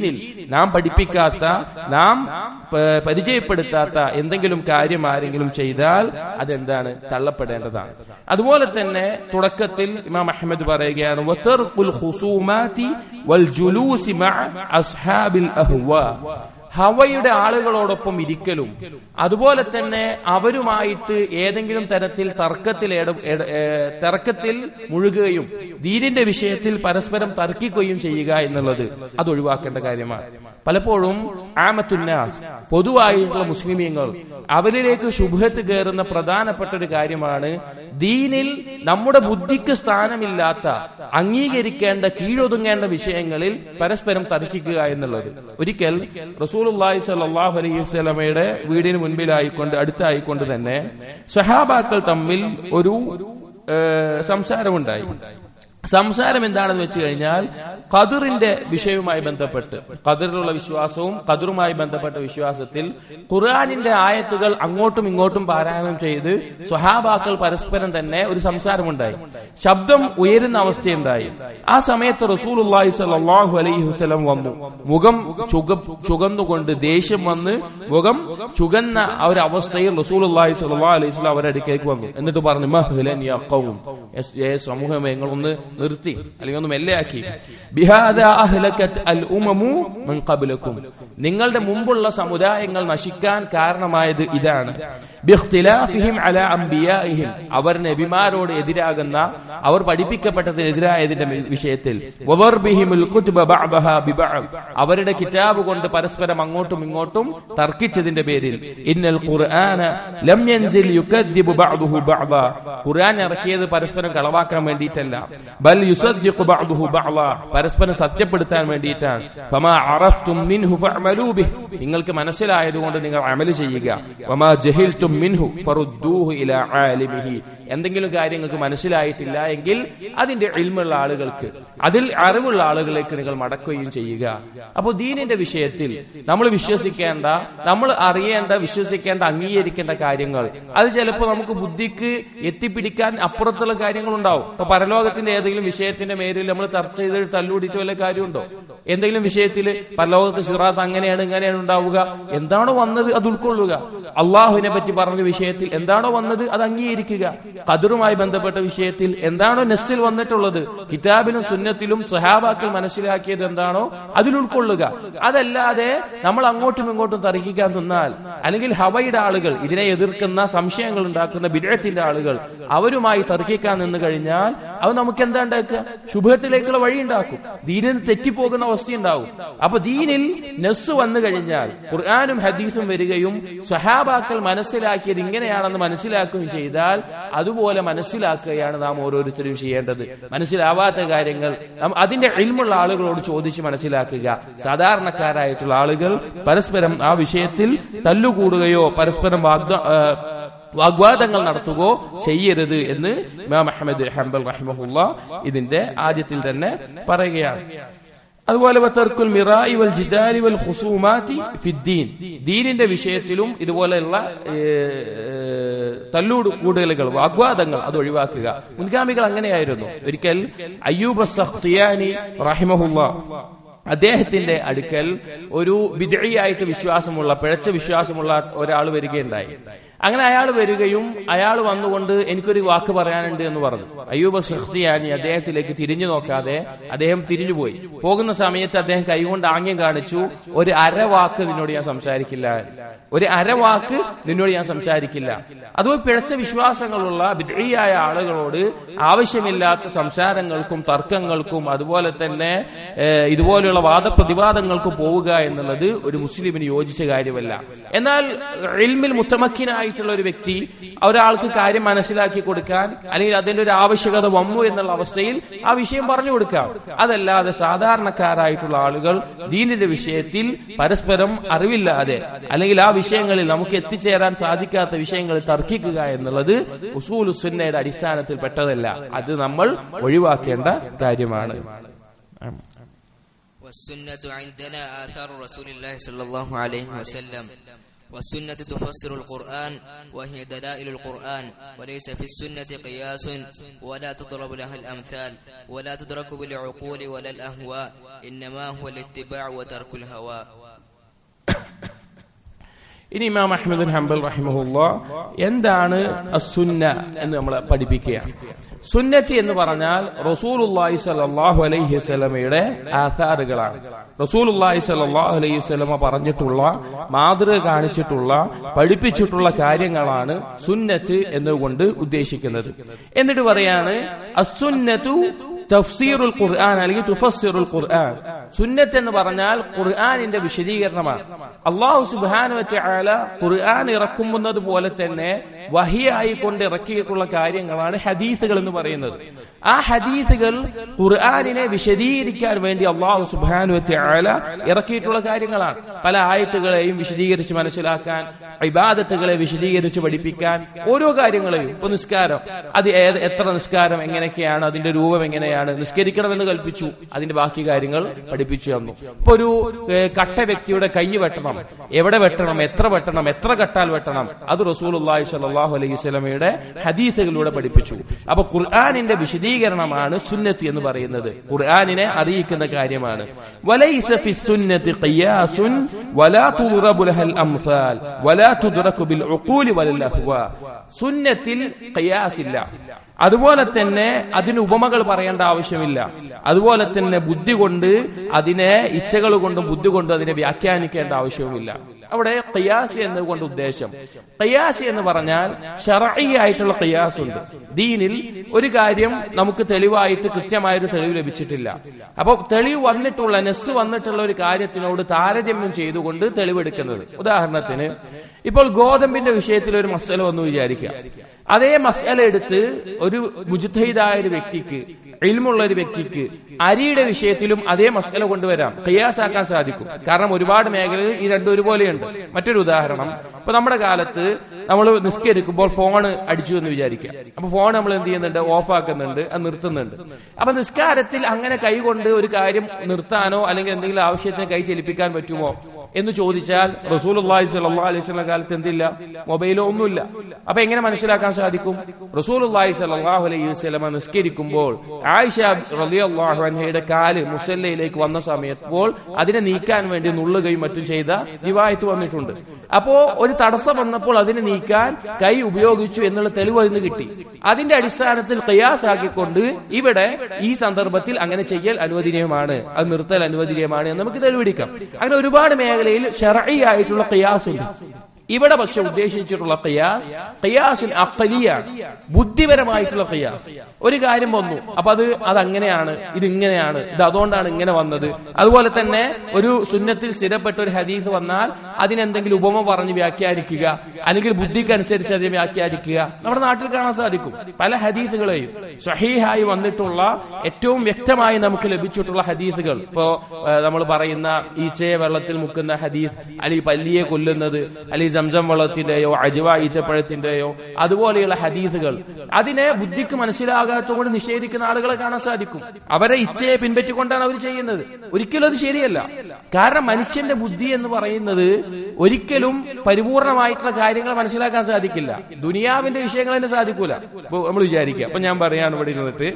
ദീനിൽ നാം പഠിപ്പിക്കാത്ത നാം പ- പരിചയപ്പെടുത്താത്ത എന്തെങ്കിലും കാര്യം ആരെങ്കിലും ചെയ്താൽ അതെന്താണ് തള്ളപ്പെടേണ്ടതാണ് അതുപോലെ തന്നെ തുടക്കത്തിൽ ഇമാം അഹമ്മദ് പറയുകയാണ് "വതർക്കുൽ ഖുസൂമാതി വൽ ജുലൂസി മഅ അസ്ഹാബിൽ അഹ്വാ ഹവയുടെ ആളുകളോടൊപ്പം ഇരിക്കലും അതുപോലെ തന്നെ അവരുമായിട്ട് ഏതെങ്കിലും തരത്തിൽ തർക്കത്തിൽ ഏട- ഏട- ഏ, തർക്കത്തിൽ മുഴുകുകയും ദീനിന്റെ വിഷയത്തിൽ പരസ്പരം തർക്കിക്കുകയും ചെയ്യുക എന്നുള്ളത് അത് ഒഴിവാക്കേണ്ട കാര്യമാണ് പലപ്പോഴും ആമത്തുന്നാസ് പൊതുവായിട്ടുള്ള മുസ്ലിമീങ്ങൾ അവരിലേക്ക് ശുഭത്ത് കയറുന്ന പ്രധാനപ്പെട്ട ഒരു കാര്യമാണ് ദീനിൽ നമ്മുടെ ബുദ്ധിക്ക് സ്ഥാനമില്ലാത്ത അംഗീകരിക്കേണ്ട കീഴൊതുങ്ങേണ്ട വിഷയങ്ങളിൽ പരസ്പരം തർക്കിക്കുക എന്നുള്ളത് ഒരിക്കൽ റസൂലുള്ളാഹി സ്വല്ലല്ലാഹു അലൈഹി വസല്ലമയുടെ വീടിന് മുൻപിലായിക്കൊണ്ട് അടുത്തായിക്കൊണ്ട് തന്നെ സഹാബാക്കൾ തമ്മിൽ ഒരു ഏഹ്, സംസാരമുണ്ടായി സംസാരം എന്താണെന്ന് വെച്ച് കഴിഞ്ഞാൽ ഖദറിന്റെ വിഷയവുമായി ബന്ധപ്പെട്ട് ഖദറിലുള്ള വിശ്വാസവും ഖദറുമായി ബന്ധപ്പെട്ട വിശ്വാസത്തിൽ ഖുർആാനിന്റെ ആയത്തുകൾ അങ്ങോട്ടും ഇങ്ങോട്ടും പാരായണം ചെയ്ത് സ്വഹാബാക്കൾ പരസ്പരം തന്നെ ഒരു സംസാരമുണ്ടായി ശബ്ദം ഉയരുന്ന അവസ്ഥയുണ്ടായി ആ സമയത്ത് റസൂലുള്ളാഹി സ്വല്ലല്ലാഹു അലൈഹി വസല്ലം വന്നു മുഖം ചുക ചുകന്നുകൊണ്ട് ദേഷ്യം വന്ന് മുഖം ചുകന്ന ആ ഒരു അവസ്ഥയിൽ റസൂലുള്ളാഹി സ്വല്ലല്ലാഹു അലൈഹി വസല്ലം അവരുടെ അടുക്കേക്ക് വന്നു എന്നിട്ട് പറഞ്ഞു മഹ്ലൻ യാ ഖൗം എസ്- ഏ സമൂഹമേ നിങ്ങൾ ഒന്ന് നിർത്തി അല്ലെങ്കിൽ ഒന്ന് മെല്ലെയാക്കി ബിഹാദ അഹ്ലകത് അൽ ഉമമു മിൻ ഖബ്ലക്കും നിങ്ങളുടെ മുമ്പുള്ള സമുദായങ്ങൾ നശിക്കാൻ കാരണമായത് ഇതാണ് ബിഖ്തിലാഫിഹിം അലാ അംബിയാഇഹിം അവർ നബിമാരോട് എതിരാകുന്ന അവർ പഠിപ്പിക്കപ്പെട്ടതിനെതിരായതിന്റെ വിഷയത്തിൽ വദർബിഹിമുൽ കുതുബ ബഅദഹാ ബിബഅദ് അവരുടെ കിതാബ് കൊണ്ട് പരസ്പരം അങ്ങോട്ടും ഇങ്ങോട്ടും തർക്കിച്ചതിന്റെ പേരിൽ ഇന്നൽ ഖുർആന ലം യൻസിൽ യുകദ്ദിബു ബഅദുഹു ബഅദ ഖുർആൻ ഇറക്കിയത് പരസ്പരം കളവാക്കാൻ വേണ്ടിയിട്ടല്ല ബൽ യുസദ്ദിഖു ബഅദുഹു ബഅദ പരസ്പരം സത്യപ്പെടുത്താൻ വേണ്ടിയിട്ടാണ് ഫമാ അറഫ്തും മിൻഹു ഫഅമലൂ ബിഹ് നിങ്ങൾക്ക് മനസ്സിലായതുകൊണ്ട് നിങ്ങൾ അമൽ ചെയ്യുക വമാ ജഹിൽതും മിൻഹു ഫറുദ്ദൂഹു ഇലാ ആലിമിഹി എന്തെങ്കിലും കാര്യങ്ങൾക്ക് മനസ്സിലായിട്ടില്ല എങ്കിൽ അതിന്റെ ഇൽമുള്ള ആളുകൾക്ക് അതിൽ അറിവുള്ള ആളുകളിലേക്ക് നിങ്ങൾ മടക്കുകയും ചെയ്യുക അപ്പോൾ ദീനിന്റെ വിഷയത്തിൽ നമ്മൾ വിശ്വസിക്കേണ്ട നമ്മൾ അറിയേണ്ട വിശ്വസിക്കേണ്ട അംഗീകരിക്കേണ്ട കാര്യങ്ങൾ അത് ചിലപ്പോൾ നമുക്ക് ബുദ്ധിക്ക് എത്തിപ്പിടിക്കാൻ അപ്പുറത്തുള്ള കാര്യങ്ങളുണ്ടാവും ഇപ്പൊ പരലോകത്തിന്റെ ഏതെങ്കിലും വിഷയത്തിന്റെ മേലിൽ നമ്മൾ ചർച്ച ചെയ്ത് തല്ലൂടിയിട്ട് വല്ല കാര്യമുണ്ടോ എന്തെങ്കിലും വിഷയത്തിൽ പരലോകത്ത് സിറാത്ത് അങ്ങനെയാണ് ഇങ്ങനെയാണ് ഉണ്ടാവുക എന്താണോ വന്നത് അത് ഉൾക്കൊള്ളുക അള്ളാഹുവിനെ പറ്റി പറഞ്ഞ വിഷയത്തിൽ എന്താണോ വന്നത് അത് അംഗീകരിക്കുക ഖദറുമായി ബന്ധപ്പെട്ട വിഷയത്തിൽ എന്താണോ നെസ്സിൽ വന്നിട്ടുള്ളത് കിതാബിലും സുന്നത്തിലും സഹാബാക്കൾ മനസ്സിലാക്കിയത് എന്താണോ അതിൽ ഉൾക്കൊള്ളുക അതല്ലാതെ നമ്മൾ അങ്ങോട്ടും ഇങ്ങോട്ടും തർക്കിക്കാൻ നിന്നാൽ അല്ലെങ്കിൽ ഹവയുടെ ആളുകൾ ഇതിനെ എതിർക്കുന്ന സംശയങ്ങൾ ഉണ്ടാക്കുന്ന ബിഡത്തിന്റെ ആളുകൾ അവരുമായി തർക്കിക്കാൻ നിന്ന് കഴിഞ്ഞാൽ അത് നമുക്ക് എന്താ ഉണ്ടാക്കുക ശുഭത്തിലേക്കുള്ള വഴി ഉണ്ടാക്കും ദീനിൽ തെറ്റിപ്പോകുന്ന അവസ്ഥയുണ്ടാവും അപ്പൊ ദീനിൽ നെസ് വന്നു കഴിഞ്ഞാൽ ഖുർആാനും ഹദീസും വരികയും സഹാബാക്കൾ മനസ്സിലാക്കിയത് ഇങ്ങനെയാണെന്ന് മനസ്സിലാക്കുകയും ചെയ്താൽ അതുപോലെ മനസ്സിലാക്കുകയാണ് നാം ഓരോരുത്തരും ചെയ്യേണ്ടത് മനസ്സിലാവാത്ത കാര്യങ്ങൾ നാം അതിന്റെ ഇൽമുള്ള ആളുകളോട് ചോദിച്ച് മനസ്സിലാക്കുക സാധാരണക്കാരായിട്ടുള്ള ആളുകൾ പരസ്പരം ആ വിഷയത്തിൽ തല്ലുകൂടുകയോ പരസ്പരം വാഗ്ദ ആ, വാഗ്വാദങ്ങൾ നടത്തുകയോ ചെയ്യരുത് എന്ന് ഇമാം അഹമ്മദ് ഹംബൽ റഹിമഹുല്ല ഇതിന്റെ ആദ്യത്തിൽ തന്നെ പറയുകയാണ് അതുപോലെ വതർക്കുൽ മിറായി വൽ ജിദാലി വൽ ഖുസൂമാതി ഫിദ്ദീൻ ദീനിന്റെ വിഷയത്തിലും ഇതുപോലെയുള്ള ഏഹ്, തല്ലൂട് കൂടുതലുകൾ വാഗ്വാദങ്ങൾ അത് ഒഴിവാക്കുക മുൻഗാമികൾ അങ്ങനെയായിരുന്നു ഒരിക്കൽ അയ്യൂബ് സഖ്തിയാനി റഹിമഹുല്ല അദ്ദേഹത്തിന്റെ അടുക്കൽ ഒരു വിജയിയായിട്ട് വിശ്വാസമുള്ള പിഴച്ച വിശ്വാസമുള്ള ഒരാൾ വരികയുണ്ടായി അങ്ങനെ അയാൾ വരികയും അയാൾ വന്നുകൊണ്ട് എനിക്കൊരു വാക്ക് പറയാനുണ്ട് എന്ന് പറഞ്ഞു അയ്യൂബ് സഖ്തിയാനി അദ്ദേഹത്തിലേക്ക് തിരിഞ്ഞു നോക്കാതെ അദ്ദേഹം തിരിഞ്ഞുപോയി പോകുന്ന സമയത്ത് അദ്ദേഹം കൈകൊണ്ട് ആംഗ്യം കാണിച്ചു ഒരു അരവാക്ക് നിന്നോട് ഞാൻ സംസാരിക്കില്ല ഒരു അരവാക്ക് നിന്നോട് ഞാൻ സംസാരിക്കില്ല അതുപോലെ പിഴച്ച വിശ്വാസങ്ങളുള്ള വിധേയായ ആളുകളോട് ആവശ്യമില്ലാത്ത സംസാരങ്ങൾക്കും തർക്കങ്ങൾക്കും അതുപോലെ തന്നെ ഏഹ്, ഇതുപോലെയുള്ള വാദപ്രതിവാദങ്ങൾക്കും പോവുക എന്നുള്ളത് ഒരു മുസ്ലിമിന് യോജിച്ച കാര്യമല്ല എന്നാൽ ഇൽമിൽ മുത്തമക്കിനായിട്ടുള്ള ഒരു വ്യക്തി ഒരാൾക്ക് കാര്യം മനസ്സിലാക്കി കൊടുക്കാൻ അല്ലെങ്കിൽ അതിന്റെ ഒരു ആവശ്യകത വന്നു എന്നുള്ള അവസ്ഥയിൽ ആ വിഷയം പറഞ്ഞു കൊടുക്കാം അതല്ലാതെ സാധാരണക്കാരായിട്ടുള്ള ആളുകൾ ദീനിന്റെ വിഷയത്തിൽ പരസ്പരം അറിവില്ലാതെ അല്ലെങ്കിൽ ആ വിഷയങ്ങളിൽ നമുക്ക് എത്തിച്ചേരാൻ സാധിക്കാത്ത വിഷയങ്ങളിൽ തർക്കിക്കുക എന്നുള്ളത് ഉസൂൽ സുന്നയുടെ അടിസ്ഥാനത്തിൽ പെട്ടതല്ല അത് നമ്മൾ ഒഴിവാക്കേണ്ട കാര്യമാണ് والسنة عندنا آثار رسول الله صلى الله عليه وسلم والسنة تفسر القرآن وهي دلائل القرآن وليس في السنة قياس ولا تضرب لها الأمثال ولا تدرك بالعقول ولا الأهواء إنما هو الاتباع وترك الهوى ഇനി ഇമാം അഹമ്മദ് ബിൻ ഹംബൽ റഹിമഹുല്ല എന്താണ് അസുന്ന എന്ന് നമ്മൾ പഠിപ്പിക്കുക സുന്നത്തി എന്ന് പറഞ്ഞാൽ റസൂലുല്ലാഹി സല്ലല്ലാഹു അലൈഹി വസല്ലമയുടെ ആധാറുകളാണ് റസൂലുല്ലാഹി സല്ലല്ലാഹു അലൈഹി വസല്ലമ പറഞ്ഞിട്ടുള്ള മാതൃക കാണിച്ചിട്ടുള്ള പഠിപ്പിച്ചിട്ടുള്ള കാര്യങ്ങളാണ് സുന്നത്ത് എന്നുകൊണ്ട് ഉദ്ദേശിക്കുന്നത് എന്നിട്ട് പറയാണ് അസുന്നത്തു തഫ്സീറുൽ ഖുർആൻ അല്ലെങ്കിൽ തുഫസ്സിറുൽ ഖുർആൻ സുന്നത്ത് എന്ന് പറഞ്ഞാൽ ഖുർആനിന്റെ വിശദീകരണമാണ് അള്ളാഹു സുബാനു വറ്റ ഖുർആൻ ഇറക്കുന്നത് പോലെ തന്നെ വഹിയായി കൊണ്ട് ഇറക്കിയിട്ടുള്ള കാര്യങ്ങളാണ് ഹദീസുകൾ എന്ന് പറയുന്നത് ആ ഹദീസുകൾ ഖുർആനിനെ വിശദീകരിക്കാൻ വേണ്ടി അള്ളാഹു സുബാനു വറ്റ ഇറക്കിയിട്ടുള്ള കാര്യങ്ങളാണ് പല ആയത്തുകളെയും വിശദീകരിച്ച് മനസ്സിലാക്കാൻ ഇബാദത്തുകളെ വിശദീകരിച്ച് പഠിപ്പിക്കാൻ ഓരോ കാര്യങ്ങളെയും ഇപ്പൊ നിസ്കാരം അത് ഏത് എത്ര നിസ്കാരം എങ്ങനെയൊക്കെയാണ് അതിന്റെ രൂപം എങ്ങനെയാണ് നിസ്കരിക്കണമെന്ന് കൽപ്പിച്ചു അതിന്റെ ബാക്കി കാര്യങ്ങൾ പഠിപ്പിച്ചു തന്നു ഇപ്പൊ ഒരു ഏഹ്, കട്ട വ്യക്തിയുടെ കൈ വെട്ടണം എവിടെ വെട്ടണം എത്ര വെട്ടണം എത്ര കട്ടാൽ വെട്ടണം അത് റസൂൽ അള്ളാഹി സലാഹു അലൈഹി സ്വലമയുടെ ഹദീസുകളിലൂടെ പഠിപ്പിച്ചു അപ്പൊ ഖുർആാനിന്റെ വിശദീകരണമാണ് സുന്നത്ത് എന്ന് പറയുന്നത് ഖുർആാനിനെ അറിയിക്കുന്ന കാര്യമാണ് വലൈസ ഫി സുന്നത്തി ഖിയാസുൻ വലാ തുദ്റബു ലഹൽ അംസാൽ വലാ തുദ്റകു ബിൽ ഉഖൂലി വലൽ അഹ്വാ സുന്നത്തിൽ ഖിയാസില്ല അതുപോലെ തന്നെ അതിന് ഉപമകൾ പറയേണ്ട ആവശ്യമില്ല അതുപോലെ തന്നെ ബുദ്ധി കൊണ്ട് അതിനെ ഇച്ഛകൾ കൊണ്ടും ബുദ്ധി കൊണ്ടും അതിനെ വ്യാഖ്യാനിക്കേണ്ട ആവശ്യവുമില്ല അവിടെ ഖിയാസ് എന്നതുകൊണ്ട് ഉദ്ദേശം ഖിയാസ് എന്ന് പറഞ്ഞാൽ ഷറഈ ആയിട്ടുള്ള ഖിയാസ് ഉണ്ട് ദീനിൽ ഒരു കാര്യം നമുക്ക് തെളിവായിട്ട് കൃത്യമായൊരു തെളിവ് ലഭിച്ചിട്ടില്ല അപ്പൊ തെളിവ് വന്നിട്ടുള്ള നെസ് വന്നിട്ടുള്ള ഒരു കാര്യത്തിനോട് താരതമ്യം ചെയ്തുകൊണ്ട് തെളിവെടുക്കുന്നത് ഉദാഹരണത്തിന് ഇപ്പോൾ ഗോതമ്പിന്റെ വിഷയത്തിൽ ഒരു മസല വന്നു വിചാരിക്കുക അതേ മസല എടുത്ത് ഒരു മുജിദ്ദായ ഒരു വ്യക്തിക്ക് ഇൽമുള്ള ഒരു വ്യക്തിക്ക് അരിയുടെ വിഷയത്തിലും അതേ മസല കൊണ്ടുവരാം കയ്യാസാക്കാൻ സാധിക്കും കാരണം ഒരുപാട് മേഖലയിൽ ഈ രണ്ടും ഒരുപോലെയുണ്ട് മറ്റൊരു ഉദാഹരണം ഇപ്പൊ നമ്മുടെ കാലത്ത് നമ്മൾ നിസ്കരിക്കുമ്പോൾ ഫോൺ അടിച്ചു എന്ന് വിചാരിക്കുക അപ്പൊ ഫോൺ നമ്മൾ എന്ത് ചെയ്യുന്നുണ്ട് ഓഫ് ആക്കുന്നുണ്ട് അത് നിർത്തുന്നുണ്ട് അപ്പൊ നിസ്കാരത്തിൽ അങ്ങനെ കൈകൊണ്ട് ഒരു കാര്യം നിർത്താനോ അല്ലെങ്കിൽ എന്തെങ്കിലും ആവശ്യത്തിന് കൈ ചലിപ്പിക്കാൻ പറ്റുമോ എന്ന് ചോദിച്ചാൽ റസൂൽ അള്ളാഹി സ്വല്ലല്ലാഹു അലൈഹി വസല്ലം കാലത്ത് എന്തില്ല മൊബൈലോ ഒന്നുമില്ല അപ്പൊ എങ്ങനെ മനസ്സിലാക്കാൻ സാധിക്കും റസൂൽ അള്ളാഹി സ്വല്ലല്ലാഹു അലൈഹി വസല്ലം നിസ്കരിക്കുമ്പോൾ ആയിഷ റളിയല്ലാഹു അൻഹയുടെ കാല് മുസല്ലയിലേക്ക് വന്ന സമയപ്പോൾ അതിനെ നീക്കാൻ വേണ്ടി നുള്ളുകയും മറ്റും ചെയ്ത റിവായത്ത് വന്നിട്ടുണ്ട് അപ്പോ ഒരു തടസ്സം വന്നപ്പോൾ അതിനെ നീക്കാൻ കൈ ഉപയോഗിച്ചു എന്നുള്ള തെളിവ് അതിന് കിട്ടി അതിന്റെ അടിസ്ഥാനത്തിൽ കയ്യാസാക്കിക്കൊണ്ട് ഇവിടെ ഈ സന്ദർഭത്തിൽ അങ്ങനെ ചെയ്യൽ അനുവദനീയമാണ് അത് നിർത്തൽ അനുവദനീയമാണ് എന്ന് നമുക്ക് തെളിവെടുക്കാം അങ്ങനെ ഒരുപാട് മേഖലയിൽ ഷെറഈ ആയിട്ടുള്ള കയ്യാസ് ഉണ്ട് ഇവിടെ പക്ഷെ ഉദ്ദേശിച്ചിട്ടുള്ള ഖിയാസ് ഖിയാസുൽ അഖലിയാണ് ബുദ്ധിപരമായിട്ടുള്ള ഖിയാസ് ഒരു കാര്യം വന്നു അപ്പൊ അത് അത് അങ്ങനെയാണ് ഇത് ഇങ്ങനെയാണ് ഇത് അതുകൊണ്ടാണ് ഇങ്ങനെ വന്നത് അതുപോലെ തന്നെ ഒരു സുന്നത്തിൽ സ്ഥിരപ്പെട്ട ഒരു ഹദീസ് വന്നാൽ അതിനെന്തെങ്കിലും ഉപമ പറഞ്ഞ് വ്യാഖ്യാനിക്കുക അല്ലെങ്കിൽ ബുദ്ധിക്കനുസരിച്ച് അതിനെ വ്യാഖ്യാനിക്കുക നമ്മുടെ നാട്ടിൽ കാണാൻ സാധിക്കും പല ഹദീസുകളെയും സഹീഹായി വന്നിട്ടുള്ള ഏറ്റവും വ്യക്തമായി നമുക്ക് ലഭിച്ചിട്ടുള്ള ഹദീസുകൾ ഇപ്പോ നമ്മൾ പറയുന്ന ഈച്ചയെ വെള്ളത്തിൽ മുക്കുന്ന ഹദീസ് അല്ലെങ്കിൽ പല്ലിയെ കൊല്ലുന്നത് അല്ലെങ്കിൽ സംസം വെള്ളത്തിന്റെയോ അജവ ഈത്തപ്പഴത്തിന്റെയോ അതുപോലെയുള്ള ഹദീസുകൾ അതിനെ ബുദ്ധിക്ക് മനസ്സിലാകാത്തതുകൊണ്ട് നിഷേധിക്കുന്ന ആളുകളെ കാണാൻ സാധിക്കും അവരെ ഇച്ഛയെ പിൻപറ്റിക്കൊണ്ടാണ് അവർ ചെയ്യുന്നത് ഒരിക്കലും അത് ശരിയല്ല കാരണം മനുഷ്യന്റെ ബുദ്ധി എന്ന് പറയുന്നത് ഒരിക്കലും പരിപൂർണമായിട്ടുള്ള കാര്യങ്ങൾ മനസ്സിലാക്കാൻ സാധിക്കില്ല ദുനിയാവിന്റെ വിഷയങ്ങൾ തന്നെ സാധിക്കൂല ഇപ്പൊ നമ്മൾ വിചാരിക്കുക അപ്പൊ ഞാൻ പറയാണ് ഇവിടെ ഇരുന്നിട്ട്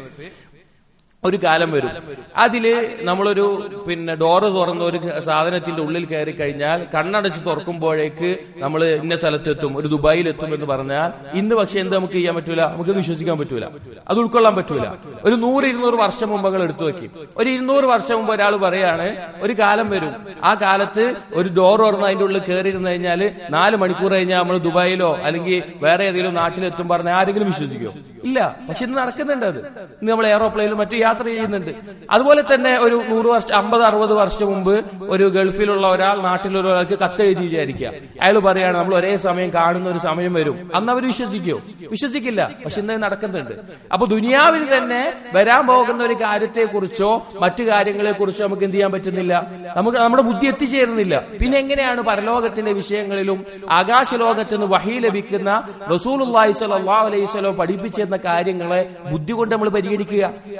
ഒരു കാലം വരും അതില് നമ്മളൊരു പിന്നെ ഡോറ് തുറന്ന ഒരു സാധനത്തിന്റെ ഉള്ളിൽ കയറി കഴിഞ്ഞാൽ കണ്ണടച്ച് തുറക്കുമ്പോഴേക്ക് നമ്മൾ ഇന്ന സ്ഥലത്തെത്തും ഒരു ദുബായിലെത്തും എന്ന് പറഞ്ഞാൽ ഇന്ന് പക്ഷെ എന്ത് നമുക്ക് ചെയ്യാൻ പറ്റൂല നമുക്ക് വിശ്വസിക്കാൻ പറ്റൂല അത് ഉൾക്കൊള്ളാൻ പറ്റൂല ഒരു നൂറ് ഇരുന്നൂറ് വർഷം മുമ്പ് നിങ്ങൾ എടുത്തു വെക്കും ഒരു ഇരുന്നൂറ് വർഷം മുമ്പ് ഒരാൾ പറയാണ് ഒരു കാലം വരും ആ കാലത്ത് ഒരു ഡോർ തുറന്ന് അതിന്റെ ഉള്ളിൽ കയറി ഇരുന്ന് കഴിഞ്ഞാൽ നാല് മണിക്കൂർ കഴിഞ്ഞാൽ നമ്മൾ ദുബായിലോ അല്ലെങ്കിൽ വേറെ ഏതെങ്കിലും നാട്ടിലെത്തും പറഞ്ഞ ആരെങ്കിലും വിശ്വസിക്കുമോ ഇല്ല പക്ഷെ ഇന്ന് നടക്കുന്നുണ്ട് അത് ഇന്ന് നമ്മൾ എയറോപ്ലെയിനിലും മറ്റു യാത്ര ചെയ്യുന്നുണ്ട് അതുപോലെ തന്നെ ഒരു നൂറ് വർഷം അമ്പത് അറുപത് വർഷം മുമ്പ് ഒരു ഗൾഫിലുള്ള ഒരാൾ നാട്ടിലുള്ള ഒരാൾക്ക് കത്ത് എഴുതി വിചാരിക്കുക അയാൾ പറയാണ് നമ്മൾ ഒരേ സമയം കാണുന്ന ഒരു സമയം വരും അന്ന് അവർ വിശ്വസിക്കോ വിശ്വസിക്കില്ല പക്ഷെ ഇന്ന് നടക്കുന്നുണ്ട് അപ്പൊ ദുനിയാവിൽ തന്നെ വരാൻ പോകുന്ന ഒരു കാര്യത്തെ കുറിച്ചോ മറ്റു കാര്യങ്ങളെ കുറിച്ചോ നമുക്ക് എന്ത് ചെയ്യാൻ പറ്റുന്നില്ല നമുക്ക് നമ്മുടെ ബുദ്ധി എത്തിച്ചേരുന്നില്ല പിന്നെ എങ്ങനെയാണ് പരലോകത്തിന്റെ വിഷയങ്ങളിലും ആകാശലോകത്ത് നിന്ന് വഹി ലഭിക്കുന്ന റസൂൽ അലൈഹി സ്വലം പഠിപ്പിച്ചിരുന്ന കാര്യങ്ങളെ ബുദ്ധി കൊണ്ട് നമ്മൾ പരിഗണിക്കുക എന്റെ ബുദ്ധി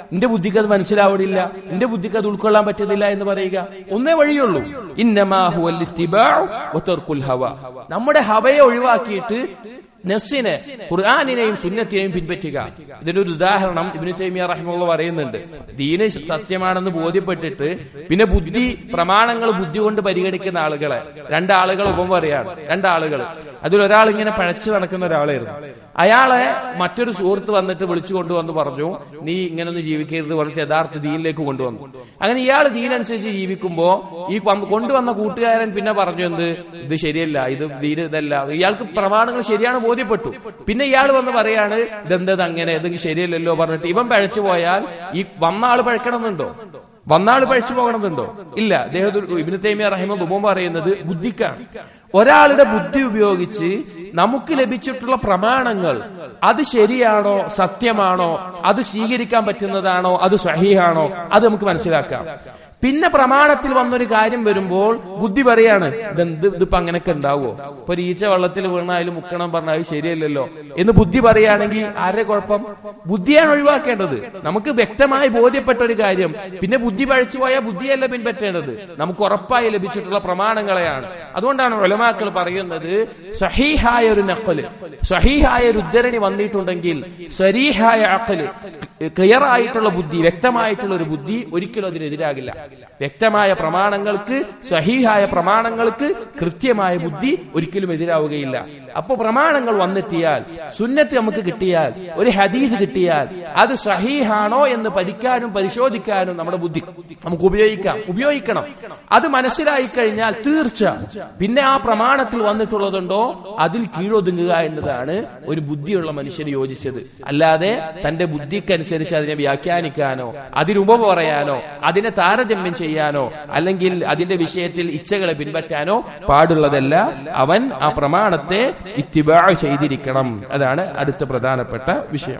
ബുദ്ധിക്ക് അത് മനസ്സിലാവണില്ല എന്റെ ബുദ്ധിക്ക് അത് ഉൾക്കൊള്ളാൻ പറ്റുന്നില്ല എന്ന് പറയുക ഒന്നേ വഴിയുള്ളൂ ഇന്നമാഹുവൽ ഇത്തിബാഉ വതർക്കുൽ ഹവ നമ്മുടെ ഹവയെ ഒഴിവാക്കിയിട്ട് നെസ്സിനെ ഖുർആാനിനെയും സുന്നത്തിനെയും പിൻപറ്റുക ഇതിന്റെ ഒരു ഉദാഹരണം ഇബിന് തൈമിയ റഹിമുള്ള പറയുന്നുണ്ട് ദീന് സത്യമാണെന്ന് ബോധ്യപ്പെട്ടിട്ട് പിന്നെ ബുദ്ധി പ്രമാണങ്ങൾ ബുദ്ധി കൊണ്ട് പരിഗണിക്കുന്ന ആളുകളെ രണ്ടാളുകൾ ഉപം പറയാണ് രണ്ടാളുകൾ അതിലൊരാൾ ഇങ്ങനെ പഴച്ചു നടക്കുന്ന ഒരാളായിരുന്നു അയാളെ മറ്റൊരു സുഹൃത്ത് വന്നിട്ട് വിളിച്ചു കൊണ്ടുവന്ന് പറഞ്ഞു നീ ഇങ്ങനൊന്നും ജീവിക്കരുത് പറഞ്ഞിട്ട് യഥാർത്ഥ ദീനിലേക്ക് കൊണ്ടുവന്നു അങ്ങനെ ഇയാൾ ദീനനുസരിച്ച് ജീവിക്കുമ്പോ ഈ വന്ന് കൊണ്ടുവന്ന കൂട്ടുകാരൻ പിന്നെ പറഞ്ഞു എന്ത് ഇത് ശരിയല്ല ഇത് ദീന ഇതല്ല ഇയാൾക്ക് പ്രമാണങ്ങൾ ശരിയാണ് ബോധ്യപ്പെട്ടു പിന്നെ ഇയാൾ വന്ന് പറയാണ് ഇതെന്തത് അങ്ങനെ ഇതെങ്കിൽ ശരിയല്ലല്ലോ പറഞ്ഞിട്ട് ഇവൻ പഴച്ചു പോയാൽ ഈ വന്ന ആള് പഴക്കണമെന്നുണ്ടോ വന്നാള് പഴിച്ചു പോകണമെന്നുണ്ടോ ഇല്ല അദ്ദേഹം ഇബിന് തൈമിയ റഹിമ ഉപമ പറയുന്നത് ബുദ്ധിക്കാണ് ഒരാളുടെ ബുദ്ധി ഉപയോഗിച്ച് നമുക്ക് ലഭിച്ചിട്ടുള്ള പ്രമാണങ്ങൾ അത് ശരിയാണോ സത്യമാണോ അത് സ്വീകരിക്കാൻ പറ്റുന്നതാണോ അത് സഹീഹാണോ അത് നമുക്ക് മനസ്സിലാക്കാം പിന്നെ പ്രമാണത്തിൽ വന്നൊരു കാര്യം വരുമ്പോൾ ബുദ്ധി പറയാണ് ഇതെന്ത് ഇതിപ്പോ അങ്ങനെയൊക്കെ ഉണ്ടാവുമോ ഇപ്പൊ ഒരു ഈച്ച വെള്ളത്തിൽ വീണാലും മുക്കണം പറഞ്ഞാൽ അത് ശരിയല്ലല്ലോ എന്ന് ബുദ്ധി പറയുകയാണെങ്കിൽ ആരുടെ കുഴപ്പം ബുദ്ധിയാണ് ഒഴിവാക്കേണ്ടത് നമുക്ക് വ്യക്തമായി ബോധ്യപ്പെട്ട ഒരു കാര്യം പിന്നെ ബുദ്ധി പഴിച്ചു പോയാൽ ബുദ്ധിയല്ല പിൻപറ്റേണ്ടത് നമുക്ക് ഉറപ്പായി ലഭിച്ചിട്ടുള്ള പ്രമാണങ്ങളെയാണ് അതുകൊണ്ടാണ് ഒലമാക്കൾ പറയുന്നത് സഹീഹായ ഒരു നക്കല് സഹീഹായ ഒരു ഉദ്ധരണി വന്നിട്ടുണ്ടെങ്കിൽ സരീഹായ അക്കല് ക്ലിയർ ആയിട്ടുള്ള ബുദ്ധി വ്യക്തമായിട്ടുള്ള ഒരു ബുദ്ധി ഒരിക്കലും അതിനെതിരാകില്ല വ്യക്തമായ പ്രമാണങ്ങൾക്ക് സഹീഹായ പ്രമാണങ്ങൾക്ക് കൃത്യമായ ബുദ്ധി ഒരിക്കലും എതിരാവുകയില്ല അപ്പോ പ്രമാണങ്ങൾ വന്നെത്തിയാൽ സുന്നത്ത് നമുക്ക് കിട്ടിയാൽ ഒരു ഹദീസ് കിട്ടിയാൽ അത് സഹീഹാണോ എന്ന് പഠിക്കാനും പരിശോധിക്കാനും നമ്മുടെ ബുദ്ധി നമുക്ക് ഉപയോഗിക്കാം ഉപയോഗിക്കണം അത് മനസ്സിലായി കഴിഞ്ഞാൽ തീർച്ച പിന്നെ ആ പ്രമാണത്തിൽ വന്നിട്ടുള്ളതുണ്ടോ അതിൽ കീഴൊതുങ്ങുക എന്നതാണ് ഒരു ബുദ്ധിയുള്ള മനുഷ്യന് യോജിച്ചത് അല്ലാതെ തന്റെ ബുദ്ധിക്കനുസരിച്ച് അതിനെ വ്യാഖ്യാനിക്കാനോ അതിനുപ പറയാനോ അതിനെ താരതമ്യം ചെയ്യാനോ അല്ലെങ്കിൽ അതിന്റെ വിഷയത്തിൽ ഇച്ഛകളെ പിൻപറ്റാനോ പാടുള്ളതല്ല അവൻ ആ പ്രമാണത്തെ ഇത്തിബാ ചെയ്തിരിക്കണം അതാണ് അടുത്ത പ്രധാനപ്പെട്ട വിഷയം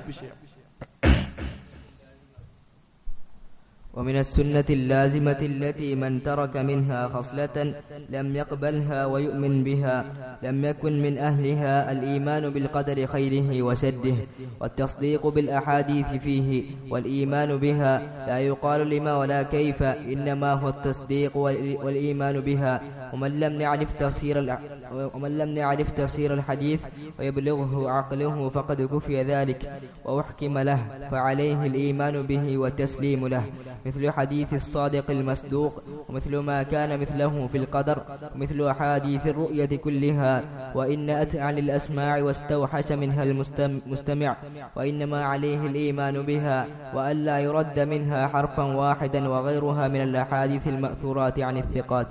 ومن السنة اللازمة التي من ترك منها خصلة لم يقبلها ويؤمن بها لم يكن من أهلها الإيمان بالقدر خيره وشده والتصديق بالأحاديث فيه والإيمان بها لا يقال لما ولا كيف إنما هو التصديق والإيمان بها ومن لم يعرف تفسير ومن لم يعرف تفسير الحديث ويبلغه عقله فقد كفي ذلك وأحكم له فعليه الإيمان به والتسليم له مثل حديث الصادق المصدوق ومثل ما كان مثله في القدر ومثل أحاديث الرؤية كلها وإن أتعن الأسماع واستوحش منها المستمع وإنما عليه الإيمان بها وألا يرد منها حرفا واحدا وغيرها من الأحاديث المأثورات عن الثقات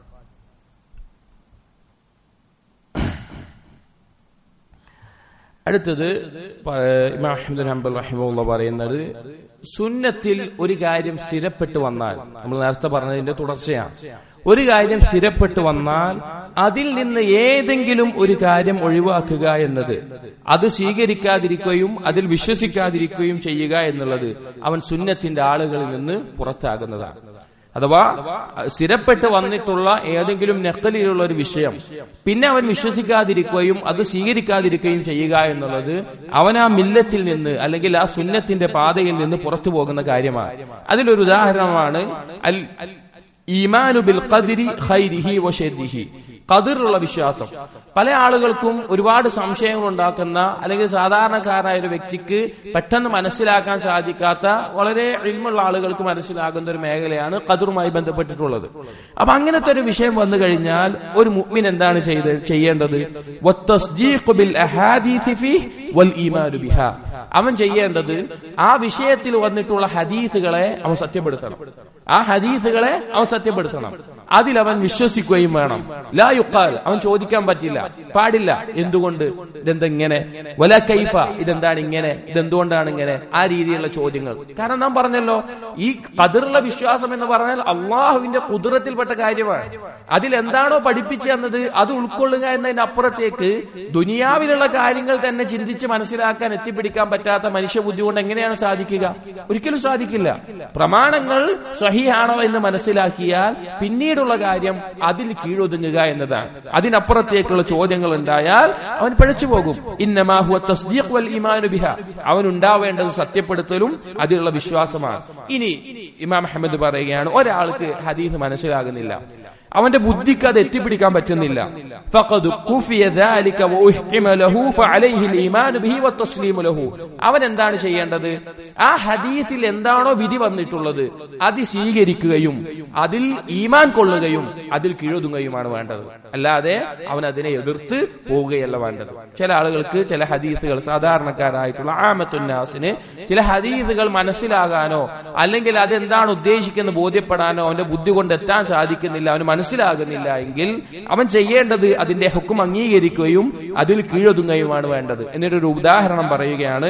അടുത്തത് ഇമാം അഹമ്മദ് ഹംബൽ റഹിമുള്ള പറയുന്നത് സുന്നത്തിൽ ഒരു കാര്യം സ്ഥിരപ്പെട്ടു വന്നാൽ നമ്മൾ നേരത്തെ പറഞ്ഞതിന്റെ തുടർച്ചയാണ് ഒരു കാര്യം സ്ഥിരപ്പെട്ടു വന്നാൽ അതിൽ നിന്ന് ഏതെങ്കിലും ഒരു കാര്യം ഒഴിവാക്കുക എന്നത് അത് സ്വീകരിക്കാതിരിക്കുകയും അതിൽ വിശ്വസിക്കാതിരിക്കുകയും ചെയ്യുക എന്നുള്ളത് അവൻ സുന്നത്തിന്റെ ആളുകളിൽ നിന്ന് പുറത്താകുന്നതാണ് അഥവാ സ്ഥിരപ്പെട്ട് വന്നിട്ടുള്ള ഏതെങ്കിലും നക്കലിലുള്ള ഒരു വിഷയം പിന്നെ അവൻ വിശ്വസിക്കാതിരിക്കുകയും അത് സ്വീകരിക്കാതിരിക്കുകയും ചെയ്യുക എന്നുള്ളത് അവൻ ആ മില്ലത്തിൽ നിന്ന് അല്ലെങ്കിൽ ആ സുന്നത്തിന്റെ പാതയിൽ നിന്ന് പുറത്തു പോകുന്ന കാര്യമാണ് അതിലൊരു ഉദാഹരണമാണ് അൽ ഈമാനു ബിൽ ഖദിരി ഖൈരിഹി വശരിഹി കതിറുള്ള വിശ്വാസം പല ആളുകൾക്കും ഒരുപാട് സംശയങ്ങൾ ഉണ്ടാക്കുന്ന അല്ലെങ്കിൽ സാധാരണക്കാരനായ ഒരു വ്യക്തിക്ക് പെട്ടെന്ന് മനസ്സിലാക്കാൻ സാധിക്കാത്ത വളരെ ഇൽമുള്ള ആളുകൾക്ക് മനസ്സിലാകുന്ന ഒരു മേഖലയാണ് കതിറുമായി ബന്ധപ്പെട്ടിട്ടുള്ളത് അപ്പൊ അങ്ങനത്തെ ഒരു വിഷയം വന്നു കഴിഞ്ഞാൽ ഒരു മുഅ്മിൻ എന്താണ് ചെയ്ത് ചെയ്യേണ്ടത് അവൻ ചെയ്യേണ്ടത് ആ വിഷയത്തിൽ വന്നിട്ടുള്ള ഹദീസുകളെ അവൻ സത്യപ്പെടുത്തണം ആ ഹദീസുകളെ അവൻ സത്യപ്പെടുത്തണം അതിലവൻ വിശ്വസിക്കുകയും വേണം ലാ യുക്കാൽ അവൻ ചോദിക്കാൻ പറ്റില്ല പാടില്ല എന്തുകൊണ്ട് ഇതെന്തെങ്ങനെ വല കൈഫ ഇതെന്താണ് ഇങ്ങനെ ഇതെന്തുകൊണ്ടാണ് ഇങ്ങനെ ആ രീതിയിലുള്ള ചോദ്യങ്ങൾ കാരണം നാം പറഞ്ഞല്ലോ ഈ കതിറുള്ള വിശ്വാസം എന്ന് പറഞ്ഞാൽ അള്ളാഹുവിന്റെ കുതിരത്തിൽപ്പെട്ട കാര്യമാണ് അതിൽ എന്താണോ പഠിപ്പിച്ചു തന്നത് അത് ഉൾക്കൊള്ളുക എന്നതിനപ്പുറത്തേക്ക് ദുനിയാവിലുള്ള കാര്യങ്ങൾ തന്നെ ചിന്തിച്ച് മനസ്സിലാക്കാൻ എത്തിപ്പിടിക്കാൻ പറ്റാത്ത മനുഷ്യ ബുദ്ധി കൊണ്ട് എങ്ങനെയാണ് സാധിക്കുക ഒരിക്കലും സാധിക്കില്ല പ്രമാണങ്ങൾ സഹിയാണോ എന്ന് മനസ്സിലാക്കിയാൽ പിന്നീട് പിന്നീടുള്ള കാര്യം അതിൽ കീഴൊതുങ്ങുക എന്നതാണ് അതിനപ്പുറത്തേക്കുള്ള ചോദ്യങ്ങൾ ഉണ്ടായാൽ അവൻ പഴച്ചു പോകും ഇന്നമാഹുവ തസ്ദീഖ് വൽ ഈമാനു ബിഹ അവൻ ഉണ്ടാവേണ്ടത് സത്യപ്പെടുത്തലും അതിലുള്ള വിശ്വാസമാണ് ഇനി ഇമാം അഹമ്മദ് പറയുകയാണ് ഒരാൾക്ക് ഹദീസ് മനസ്സിലാകുന്നില്ല അവന്റെ ബുദ്ധിക്ക് അത് എത്തിപ്പിടിക്കാൻ പറ്റുന്നില്ല ഫഖദ് ഖുഫിയ ദാലിക വഉഹ്കിമ ലഹു ഫഅലൈഹി الإيمان به والتسليم له അവൻ എന്താണ് ചെയ്യേണ്ടത് ആ ഹദീസിൽ എന്താണോ വിധി വന്നിട്ടുള്ളത് അത് സ്വീകരിക്കുകയും അതിൽ ഈമാൻ കൊള്ളുകയും അതിൽ കീഴൊതുങ്ങുകയുമാണ് വേണ്ടത് അല്ലാതെ അവൻ അതിനെ എതിർത്ത് പോവുകയല്ല വേണ്ടത് ചില ആളുകൾക്ക് ചില ഹദീസുകൾ സാധാരണക്കാരായിട്ടുള്ള ആമത്തുന്നാസിന് ചില ഹദീസുകൾ മനസ്സിലാകാനോ അല്ലെങ്കിൽ അതെന്താണ് ഉദ്ദേശിക്കുന്നത് ബോധ്യപ്പെടാനോ അവന്റെ ബുദ്ധി കൊണ്ട് എത്താൻ സാധിക്കുന്നില്ല അവന് മനസ്സിലാകുന്നില്ല എങ്കിൽ അവൻ ചെയ്യേണ്ടത് അതിന്റെ ഹുക്കും അംഗീകരിക്കുകയും അതിൽ കീഴൊതുങ്ങുകയുമാണ് വേണ്ടത് എന്നിട്ടൊരു ഉദാഹരണം പറയുകയാണ്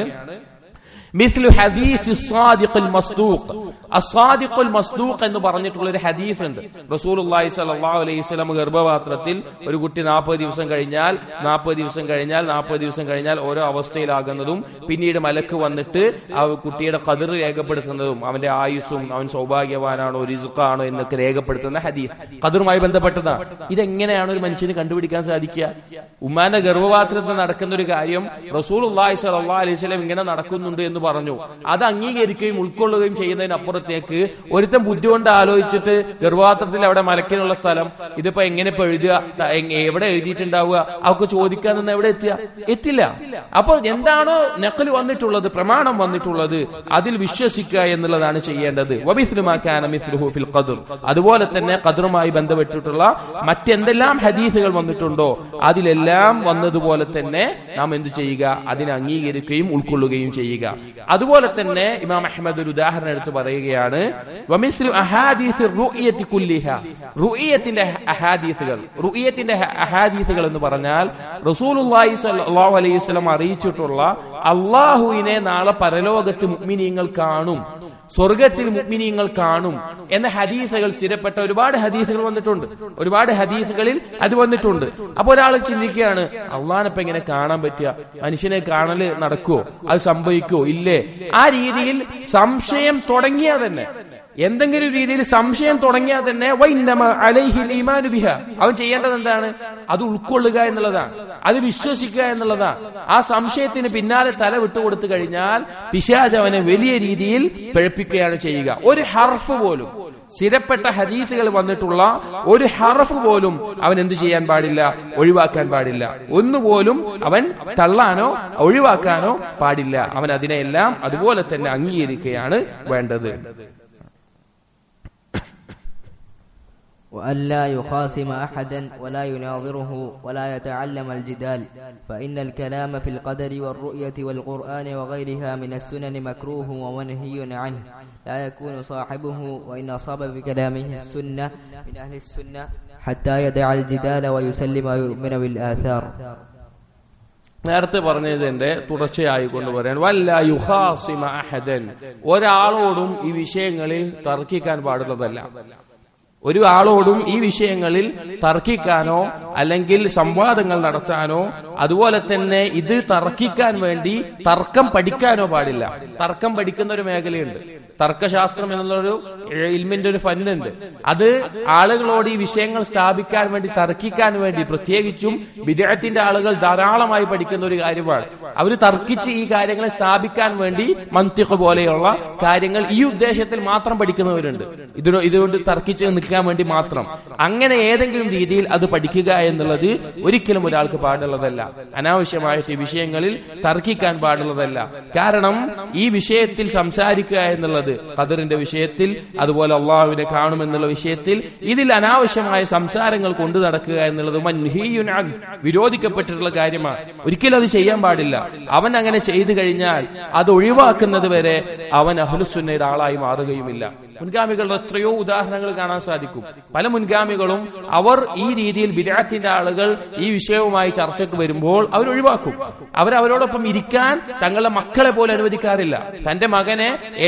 മിസ്ലു ഹദീസ് സാദിഖുൽ മസ്ദൂഖ് അസാദിഖുൽ മസ്ദൂഖ് എന്ന് പറഞ്ഞിട്ടുള്ള ഒരു ഹദീസ് ഉണ്ട് റസൂലുള്ളാഹി സ്വല്ലല്ലാഹു അലൈഹി വസല്ലം ഗർഭപാത്രത്തിൽ ഒരു കുട്ടി നാൽപ്പത് ദിവസം കഴിഞ്ഞാൽ നാൽപ്പത് ദിവസം കഴിഞ്ഞാൽ നാൽപ്പത് ദിവസം കഴിഞ്ഞാൽ ഓരോ അവസ്ഥയിലാകുന്നതും പിന്നീട് മലക്ക് വന്നിട്ട് ആ കുട്ടിയുടെ കതിർ രേഖപ്പെടുത്തുന്നതും അവന്റെ ആയുസ്സും അവൻ സൗഭാഗ്യവാനാണോ റിസുഖാണോ എന്നൊക്കെ രേഖപ്പെടുത്തുന്ന ഹദീസ് കതിറുമായി ബന്ധപ്പെട്ടതാണ് ഇതെങ്ങനെയാണ് ഒരു മനുഷ്യന് കണ്ടുപിടിക്കാൻ സാധിക്കുക ഉമ്മാന്റെ ഗർഭപാത്രത്തിൽ നടക്കുന്ന ഒരു കാര്യം റസൂലുള്ളാഹി സ്വല്ലല്ലാഹു അലൈഹി വസല്ലം ഇങ്ങനെ നടക്കുന്നുണ്ട് എന്ന് പറഞ്ഞു അത് അംഗീകരിക്കുകയും ഉൾക്കൊള്ളുകയും ചെയ്യുന്നതിനപ്പുറത്തേക്ക് ഒരുത്തൻ ബുദ്ധി കൊണ്ട് ആലോചിച്ചിട്ട് ഗർഭപാത്രത്തിൽ അവിടെ മലക്കിനുള്ള സ്ഥലം ഇതിപ്പോ എങ്ങനെ ഇപ്പൊ എഴുതുക ത- എങ്- എവിടെ എഴുതിയിട്ടുണ്ടാവുക അവർക്ക് ചോദിക്കാൻ നിന്ന് എവിടെ എത്തിയ എത്തില്ല അപ്പൊ എന്താണോ നക്കല് വന്നിട്ടുള്ളത് പ്രമാണം വന്നിട്ടുള്ളത് അതിൽ വിശ്വസിക്കുക എന്നുള്ളതാണ് ചെയ്യേണ്ടത് വബിസ്ലുമാക്കാന മിസ്ലുഹു ഫിൽ ഖദ്ർ അതുപോലെ തന്നെ ഖദ്റുമായി ബന്ധപ്പെട്ടിട്ടുള്ള മറ്റെന്തെല്ലാം ഹദീസുകൾ വന്നിട്ടുണ്ടോ അതിലെല്ലാം വന്നതുപോലെ തന്നെ നാം എന്ത് ചെയ്യുക അതിനെ അംഗീകരിക്കുകയും ഉൾക്കൊള്ളുകയും ചെയ്യുക അതുപോലെ തന്നെ ഇമാം അഹമ്മദ് ഒരു ഉദാഹരണം എടുത്ത് പറയുകയാണ് വമിസ്ലു അഹാദീസ് റുഇയത്തി കുല്ലിഹ റുഇയത്തിന്റെ അഹാദീസുകൾ റുഇയത്തിന്റെ ഹ- അഹാദീസുകൾ എന്ന് പറഞ്ഞാൽ റസൂലുള്ളാഹി സ്വല്ലല്ലാഹു അലൈഹി വസല്ലം അറിയിച്ചിട്ടുള്ള അള്ളാഹുവിനെ നാളെ പരലോകത്ത് മുഅ്മിനീങ്ങൾ കാണും സ്വർഗത്തിൽ മുഅ്മിനീങ്ങൾ കാണും എന്ന ഹദീസുകൾ സ്ഥിരപ്പെട്ട ഒരുപാട് ഹദീസുകൾ വന്നിട്ടുണ്ട് ഒരുപാട് ഹദീസുകളിൽ അത് വന്നിട്ടുണ്ട് അപ്പൊ ഒരാൾ ചിന്തിക്കുകയാണ് അള്ളാഹിനിപ്പോ എങ്ങനെ കാണാൻ പറ്റുക മനുഷ്യനെ കാണല് നടക്കുവോ അത് സംഭവിക്കുവോ ഇല്ലേ ആ രീതിയിൽ സംശയം തുടങ്ങിയാൽ തന്നെ എന്തെങ്കിലും രീതിയിൽ സംശയം തുടങ്ങിയാൽ തന്നെ വൈന്നമ അലൈഹിൽ ഈമാനു ബിഹ അവൻ ചെയ്യേണ്ടത് എന്താണ് അത് ഉൾക്കൊള്ളുക എന്നുള്ളതാണ് അത് വിശ്വസിക്കുക എന്നുള്ളതാണ് ആ സംശയത്തിന് പിന്നാലെ തല വിട്ടുകൊടുത്തു കഴിഞ്ഞാൽ പിശാജ് അവനെ വലിയ രീതിയിൽ പിഴപ്പിക്കുകയാണ് ചെയ്യുക ഒരു ഹർഫ് പോലും സ്ഥിരപ്പെട്ട ഹദീസുകൾ വന്നിട്ടുള്ള ഒരു ഹറഫ് പോലും അവൻ എന്ത് ചെയ്യാൻ പാടില്ല ഒഴിവാക്കാൻ പാടില്ല ഒന്നുപോലും അവൻ തള്ളാനോ ഒഴിവാക്കാനോ പാടില്ല അവൻ അതിനെയെല്ലാം അതുപോലെ തന്നെ അംഗീകരിക്കുകയാണ് വേണ്ടത് وألا يخاصم أحدا ولا يناظره ولا يتعلم الجدال فإن الكلام في القدر والرؤية والقرآن وغيرها من السنن مكروه ومنهي عنه لا يكون صاحبه وإن أصاب بكلامه السنة من أهل السنة حتى يدع الجدال ويسلم ويؤمن بالآثار നേരത്തെ പറഞ്ഞതിന്റെ തുടർച്ചയായി കൊണ്ടുവരാൻ വല്ല യുഹാസിമ അഹദൻ ഒരാളോടും ഈ വിഷയങ്ങളിൽ തർക്കിക്കാൻ പാടുള്ളതല്ല ഒരു ആളോടും ഈ വിഷയങ്ങളിൽ തർക്കിക്കാനോ അല്ലെങ്കിൽ സംവാദങ്ങൾ നടത്താനോ അതുപോലെ തന്നെ ഇത് തർക്കിക്കാൻ വേണ്ടി തർക്കം പഠിക്കാനോ പാടില്ല തർക്കം പഠിക്കുന്ന ഒരു മേഖലയുണ്ട് തർക്കശാസ്ത്രം എന്നുള്ളൊരു ഇൽമിന്റെ ഒരു ഫന്നുണ്ട് അത് ആളുകളോട് ഈ വിഷയങ്ങൾ സ്ഥാപിക്കാൻ വേണ്ടി തർക്കിക്കാൻ വേണ്ടി പ്രത്യേകിച്ചും വിദേഹത്തിന്റെ ആളുകൾ ധാരാളമായി പഠിക്കുന്ന ഒരു കാര്യമാണ് അവർ തർക്കിച്ച് ഈ കാര്യങ്ങളെ സ്ഥാപിക്കാൻ വേണ്ടി മന്തിഖ് പോലെയുള്ള കാര്യങ്ങൾ ഈ ഉദ്ദേശത്തിൽ മാത്രം പഠിക്കുന്നവരുണ്ട് ഇതിനോ ഇതുകൊണ്ട് തർക്കിച്ച് നിൽക്കാൻ വേണ്ടി മാത്രം അങ്ങനെ ഏതെങ്കിലും രീതിയിൽ അത് പഠിക്കുക എന്നുള്ളത് ഒരിക്കലും ഒരാൾക്ക് പാടുള്ളതല്ല അനാവശ്യമായിട്ട് ഈ വിഷയങ്ങളിൽ തർക്കിക്കാൻ പാടുള്ളതല്ല കാരണം ഈ വിഷയത്തിൽ സംസാരിക്കുക എന്നുള്ളത് ഖദറിന്റെ വിഷയത്തിൽ അതുപോലെ അള്ളാഹുവിനെ കാണുമെന്നുള്ള വിഷയത്തിൽ ഇതിൽ അനാവശ്യമായ സംസാരങ്ങൾ കൊണ്ടു നടക്കുക എന്നുള്ളത് മൻഹിയുൻ അൻ വിരോധിക്കപ്പെട്ടിട്ടുള്ള കാര്യമാണ് ഒരിക്കലും അത് ചെയ്യാൻ പാടില്ല അവൻ അങ്ങനെ ചെയ്തു കഴിഞ്ഞാൽ അത് ഒഴിവാക്കുന്നത് വരെ അവൻ അഹ്ലുസുന്നയുടെ ആളായി മാറുകയുമില്ല മുൻഗാമികളുടെ എത്രയോ ഉദാഹരണങ്ങൾ കാണാൻ സാധിക്കും പല മുൻഗാമികളും അവർ ഈ രീതിയിൽ വിരാത്തിന്റെ ആളുകൾ ഈ വിഷയവുമായി ചർച്ചയ്ക്ക് വരുമ്പോൾ അവർ ഒഴിവാക്കും അവർ അവരോടൊപ്പം ഇരിക്കാൻ തങ്ങളുടെ മക്കളെ പോലും അനുവദിക്കാറില്ല തന്റെ മകനെ ഏതെങ്കിലും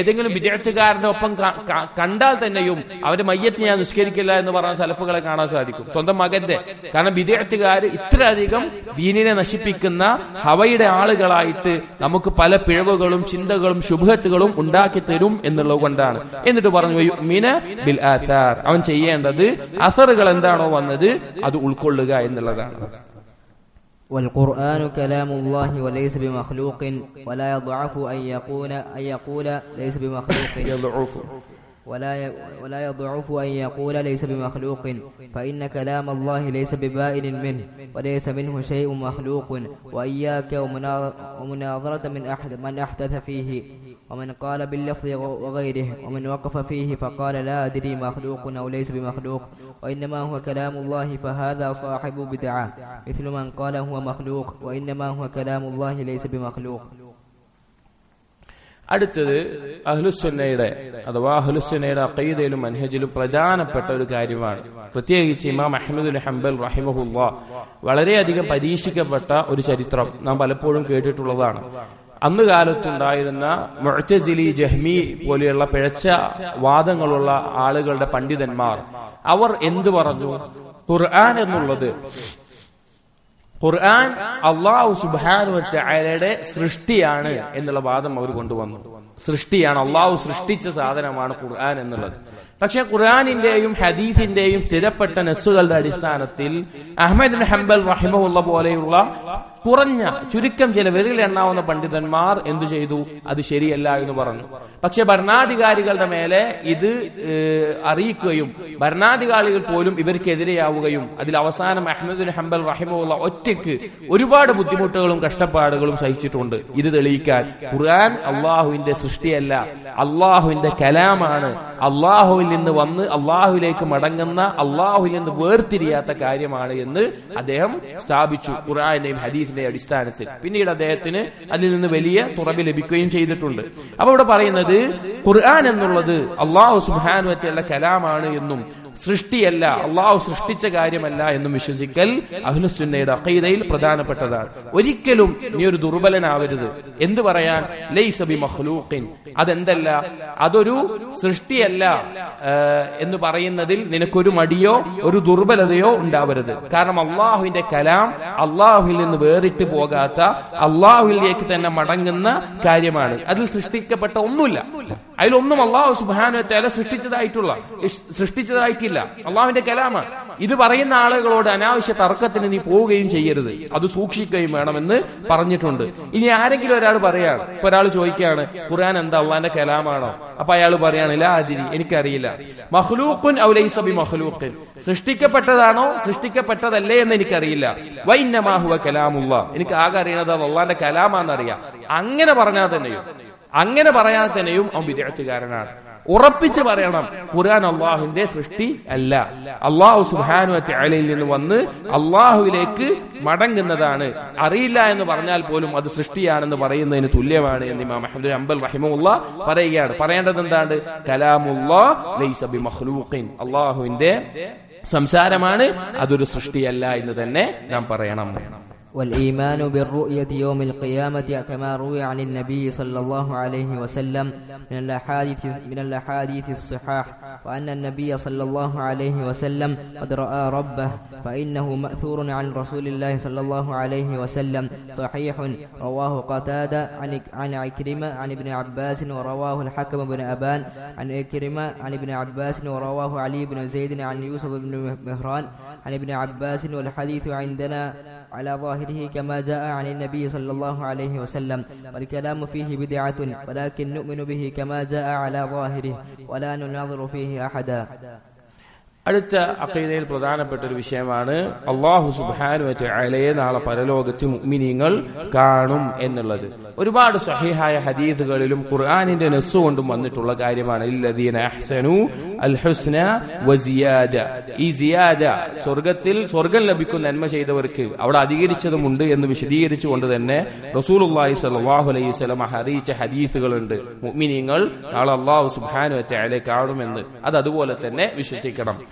വിദ്യാർത്ഥിക്കാരന്റെ ഒപ്പം ക- ക- കണ്ടാൽ തന്നെയും അവന്റെ മയ്യത്ത് ഞാൻ നിഷ്കരിക്കില്ല എന്ന് പറഞ്ഞ സലഫുകളെ കാണാൻ സാധിക്കും സ്വന്തം മകന്റെ കാരണം വിദ്യാർത്ഥിക്കാർ ഇത്രയധികം ദീനിനെ നശിപ്പിക്കുന്ന ഹവയുടെ ആളുകളായിട്ട് നമുക്ക് പല പിഴവുകളും ചിന്തകളും ശുഭത്തുകളും ഉണ്ടാക്കി തരും എന്നുള്ളത് കൊണ്ടാണ് എന്നിട്ട് പറഞ്ഞു മിന ബിൽ ആഥാർ അവൻ ചെയ്യേണ്ടത് അസറുകൾ എന്താണോ വന്നത് അത് ഉൾക്കൊള്ളുക എന്നുള്ളതാണ് والقرآن كلام الله وليس بمخلوق ولا يضعف أن يقول أن يقول ليس بمخلوق ولا ي- ولا يضعف أن يقول ليس بمخلوق فإن كلام الله ليس ببائن منه وليس منه شيء مخلوق وإياك ومنا- ومناظرة من أحد من أحدث فيه ومن قال باللفظ وغيره ومن وقف فيه فقال لا أدري مخلوق أو ليس بمخلوق وإنما هو كلام الله فهذا صاحب بدعة مثل من قال هو مخلوق وإنما هو كلام الله ليس بمخلوق അടുത്തത് അഹ്ലുസുന്നയുടെ അഥവാ അഹ്ലുസുന്നയുടെ അക്കീദയിലും മനഹജിലും പ്രധാനപ്പെട്ട ഒരു കാര്യമാണ് പ്രത്യേകിച്ച് ഇമാം അഹമ്മദുൽ ഹംബൽ റഹിമഹുല്ല വളരെയധികം പരീക്ഷിക്കപ്പെട്ട ഒരു ചരിത്രം നാം പലപ്പോഴും കേട്ടിട്ടുള്ളതാണ് അന്ന് കാലത്തുണ്ടായിരുന്ന മുഴത്തസിലി ജഹ്മി പോലെയുള്ള പിഴച്ച വാദങ്ങളുള്ള ആളുകളുടെ പണ്ഡിതന്മാർ അവർ എന്തു പറഞ്ഞു ഖുർആൻ എന്നുള്ളത് ഖുർആൻ അള്ളാഹു സുബാനുവറ്റയുടെ സൃഷ്ടിയാണ് എന്നുള്ള വാദം അവർ കൊണ്ടുവന്നു സൃഷ്ടിയാണ് അള്ളാഹു സൃഷ്ടിച്ച സാധനമാണ് ഖുർആൻ എന്നുള്ളത് പക്ഷെ ഖുർആാനിന്റെയും ഹദീസിന്റെയും സ്ഥിരപ്പെട്ട നെസ്സുകളുടെ അടിസ്ഥാനത്തിൽ അഹമ്മദ് ബിൻ ഹംബൽ റഹിമുള്ള പോലെയുള്ള കുറഞ്ഞ ചുരുക്കം ചില വിരലിൽ എണ്ണാവുന്ന പണ്ഡിതന്മാർ എന്തു ചെയ്തു അത് ശരിയല്ല എന്ന് പറഞ്ഞു പക്ഷെ ഭരണാധികാരികളുടെ മേലെ ഇത് ഏഹ്, അറിയിക്കുകയും ഭരണാധികാരികൾ പോലും ഇവർക്കെതിരെയാവുകയും അതിൽ അവസാനം അഹമ്മദ് ബിൻ ഹംബൽ റഹിമുള്ള ഒറ്റയ്ക്ക് ഒരുപാട് ബുദ്ധിമുട്ടുകളും കഷ്ടപ്പാടുകളും സഹിച്ചിട്ടുണ്ട് ഇത് തെളിയിക്കാൻ ഖുർആൻ അള്ളാഹുവിന്റെ സൃഷ്ടിയല്ല അള്ളാഹുവിന്റെ കലാമാണ് അള്ളാഹുവിൽ നിന്ന് വന്ന് അള്ളാഹുവിലേക്ക് മടങ്ങുന്ന അള്ളാഹുവിൽ നിന്ന് വേർതിരിയാത്ത കാര്യമാണ് എന്ന് അദ്ദേഹം സ്ഥാപിച്ചു ഖുർആന്റെയും ഹദീസിന്റെയും അടിസ്ഥാനത്തിൽ പിന്നീട് അദ്ദേഹത്തിന് അതിൽ നിന്ന് വലിയ തുറവ് ലഭിക്കുകയും ചെയ്തിട്ടുണ്ട് അപ്പൊ ഇവിടെ പറയുന്നത് ഖുർആൻ എന്നുള്ളത് അള്ളാഹു സുബാനുവറ്റുള്ള കലാമാണ് എന്നും സൃഷ്ടിയല്ല അള്ളാഹു സൃഷ്ടിച്ച കാര്യമല്ല എന്നും വിശ്വസിക്കൽ അഹ്ലുസുന്നയുടെ അഖീദയിൽ പ്രധാനപ്പെട്ടതാണ് ഒരിക്കലും നീ ഒരു ദുർബലനാവരുത് എന്ത് പറയാൻ ലൈസബി മഖ്ലൂഖിൻ അതെന്തല്ല അതൊരു സൃഷ്ടിയല്ല ആ, എന്ന് പറയുന്നതിൽ നിനക്കൊരു മടിയോ ഒരു ദുർബലതയോ ഉണ്ടാവരുത് കാരണം അള്ളാഹുവിന്റെ കലാം അള്ളാഹുവിൽ നിന്ന് വേറിട്ട് പോകാത്ത അള്ളാഹുവിലേക്ക് തന്നെ മടങ്ങുന്ന കാര്യമാണ് അതിൽ സൃഷ്ടിക്കപ്പെട്ട ഒന്നുമില്ല അതിലൊന്നും അള്ളാഹു സുബാനുവത്തേല സൃഷ്ടിച്ചതായിട്ടുള്ള ഇഷ്- സൃഷ്ടിച്ചതായിട്ടില്ല അള്ളാഹുവിന്റെ കലാമാണ് ഇത് പറയുന്ന ആളുകളോട് അനാവശ്യ തർക്കത്തിന് നീ പോവുകയും ചെയ്യരുത് അത് സൂക്ഷിക്കുകയും വേണമെന്ന് പറഞ്ഞിട്ടുണ്ട് ഇനി ആരെങ്കിലും ഒരാൾ പറയാണ് ഇപ്പൊ ഒരാൾ ചോദിക്കുകയാണ് ഖുർആൻ എന്താ അള്ളാന്റെ കലാമാണോ അപ്പൊ അയാൾ പറയാണ് ലാ അതിരി എനിക്കറിയില്ല മഹ്ലൂഖുൻ ഔലൈസബി മഹ്ലൂഖിൻ സൃഷ്ടിക്കപ്പെട്ടതാണോ സൃഷ്ടിക്കപ്പെട്ടതല്ലേ എന്ന് എനിക്കറിയില്ല വൈന്നമാഹുവ കലാമുള്ള എനിക്ക് ആകെ അറിയണത് അത് അള്ളാന്റെ കലാമാണെന്നറിയാം അങ്ങനെ പറഞ്ഞാൽ തന്നെയും അങ്ങനെ പറയാൻ തന്നെയും അവൻ വിദ്യാർത്ഥികാരനാണ് ഉറപ്പിച്ച് പറയണം ഖുർആൻ അള്ളാഹുവിന്റെ സൃഷ്ടി അല്ല അള്ളാഹു സുഹാനു അലയിൽ നിന്ന് വന്ന് അള്ളാഹുവിലേക്ക് മടങ്ങുന്നതാണ് അറിയില്ല എന്ന് പറഞ്ഞാൽ പോലും അത് സൃഷ്ടിയാണെന്ന് പറയുന്നതിന് തുല്യമാണ് എന്ന് ഇമാം അഹമ്മദ് അംബൽ റഹിമുള്ള പറയുകയാണ് പറയേണ്ടത് എന്താണ് കലാമുല്ലാ ലൈസ ബി മഖ്ലൂഖിൻ അള്ളാഹുവിന്റെ സംസാരമാണ് അതൊരു സൃഷ്ടിയല്ല എന്ന് തന്നെ നാം പറയണം والإيمان بالرؤية يوم القيامة كما روي عن النبي صلى الله عليه وسلم من الأحاديث من الأحاديث الصحاح وأن النبي صلى الله عليه وسلم قد رأى ربه فإنه مأثور عن رسول الله صلى الله عليه وسلم صحيح رواه قتادة عن عن عكرمة عن ابن عباس ورواه الحكم بن أبان عن عكرمة عن ابن عباس ورواه علي بن زيد عن يوسف بن مهران عن ابن عباس والحديث عندنا على ظاهره كما جاء عن النبي صلى الله عليه وسلم والكلام فيه بدعة ولكن نؤمن به كما جاء على ظاهره ولا نناظر فيه أحدا അടുത്ത അക്കീദയിൽ പ്രധാനപ്പെട്ട ഒരു വിഷയമാണ് അള്ളാഹു സുബാനു അലയെ നാളെ പരലോകത്ത് മുഅ്മിനീങ്ങൾ കാണും എന്നുള്ളത് ഒരുപാട് സഹിഹായ ഹദീദുകളിലും ഖുർആാനിന്റെ നെസ്സു കൊണ്ടും വന്നിട്ടുള്ള കാര്യമാണ് ഇല്ലദീന അഹ്സനു അൽ ഹുസ്ന വസിയാദ ഈ സിയാദ സ്വർഗത്തിൽ സ്വർഗം ലഭിക്കുന്ന നന്മ ചെയ്തവർക്ക് അവിടെ അധികരിച്ചതുമുണ്ട് എന്ന് വിശദീകരിച്ചുകൊണ്ട് തന്നെ റസൂലുള്ളാഹി സ്വല്ലല്ലാഹു അലൈഹി വസല്ലം അറിയിച്ച ഹദീസുകളുണ്ട് മുഅ്മിനീങ്ങൾ നാളെ അള്ളാഹു സുബ്ഹാനഹു വതആല കാണുമെന്ന് അത് അതുപോലെ തന്നെ വിശ്വസിക്കണം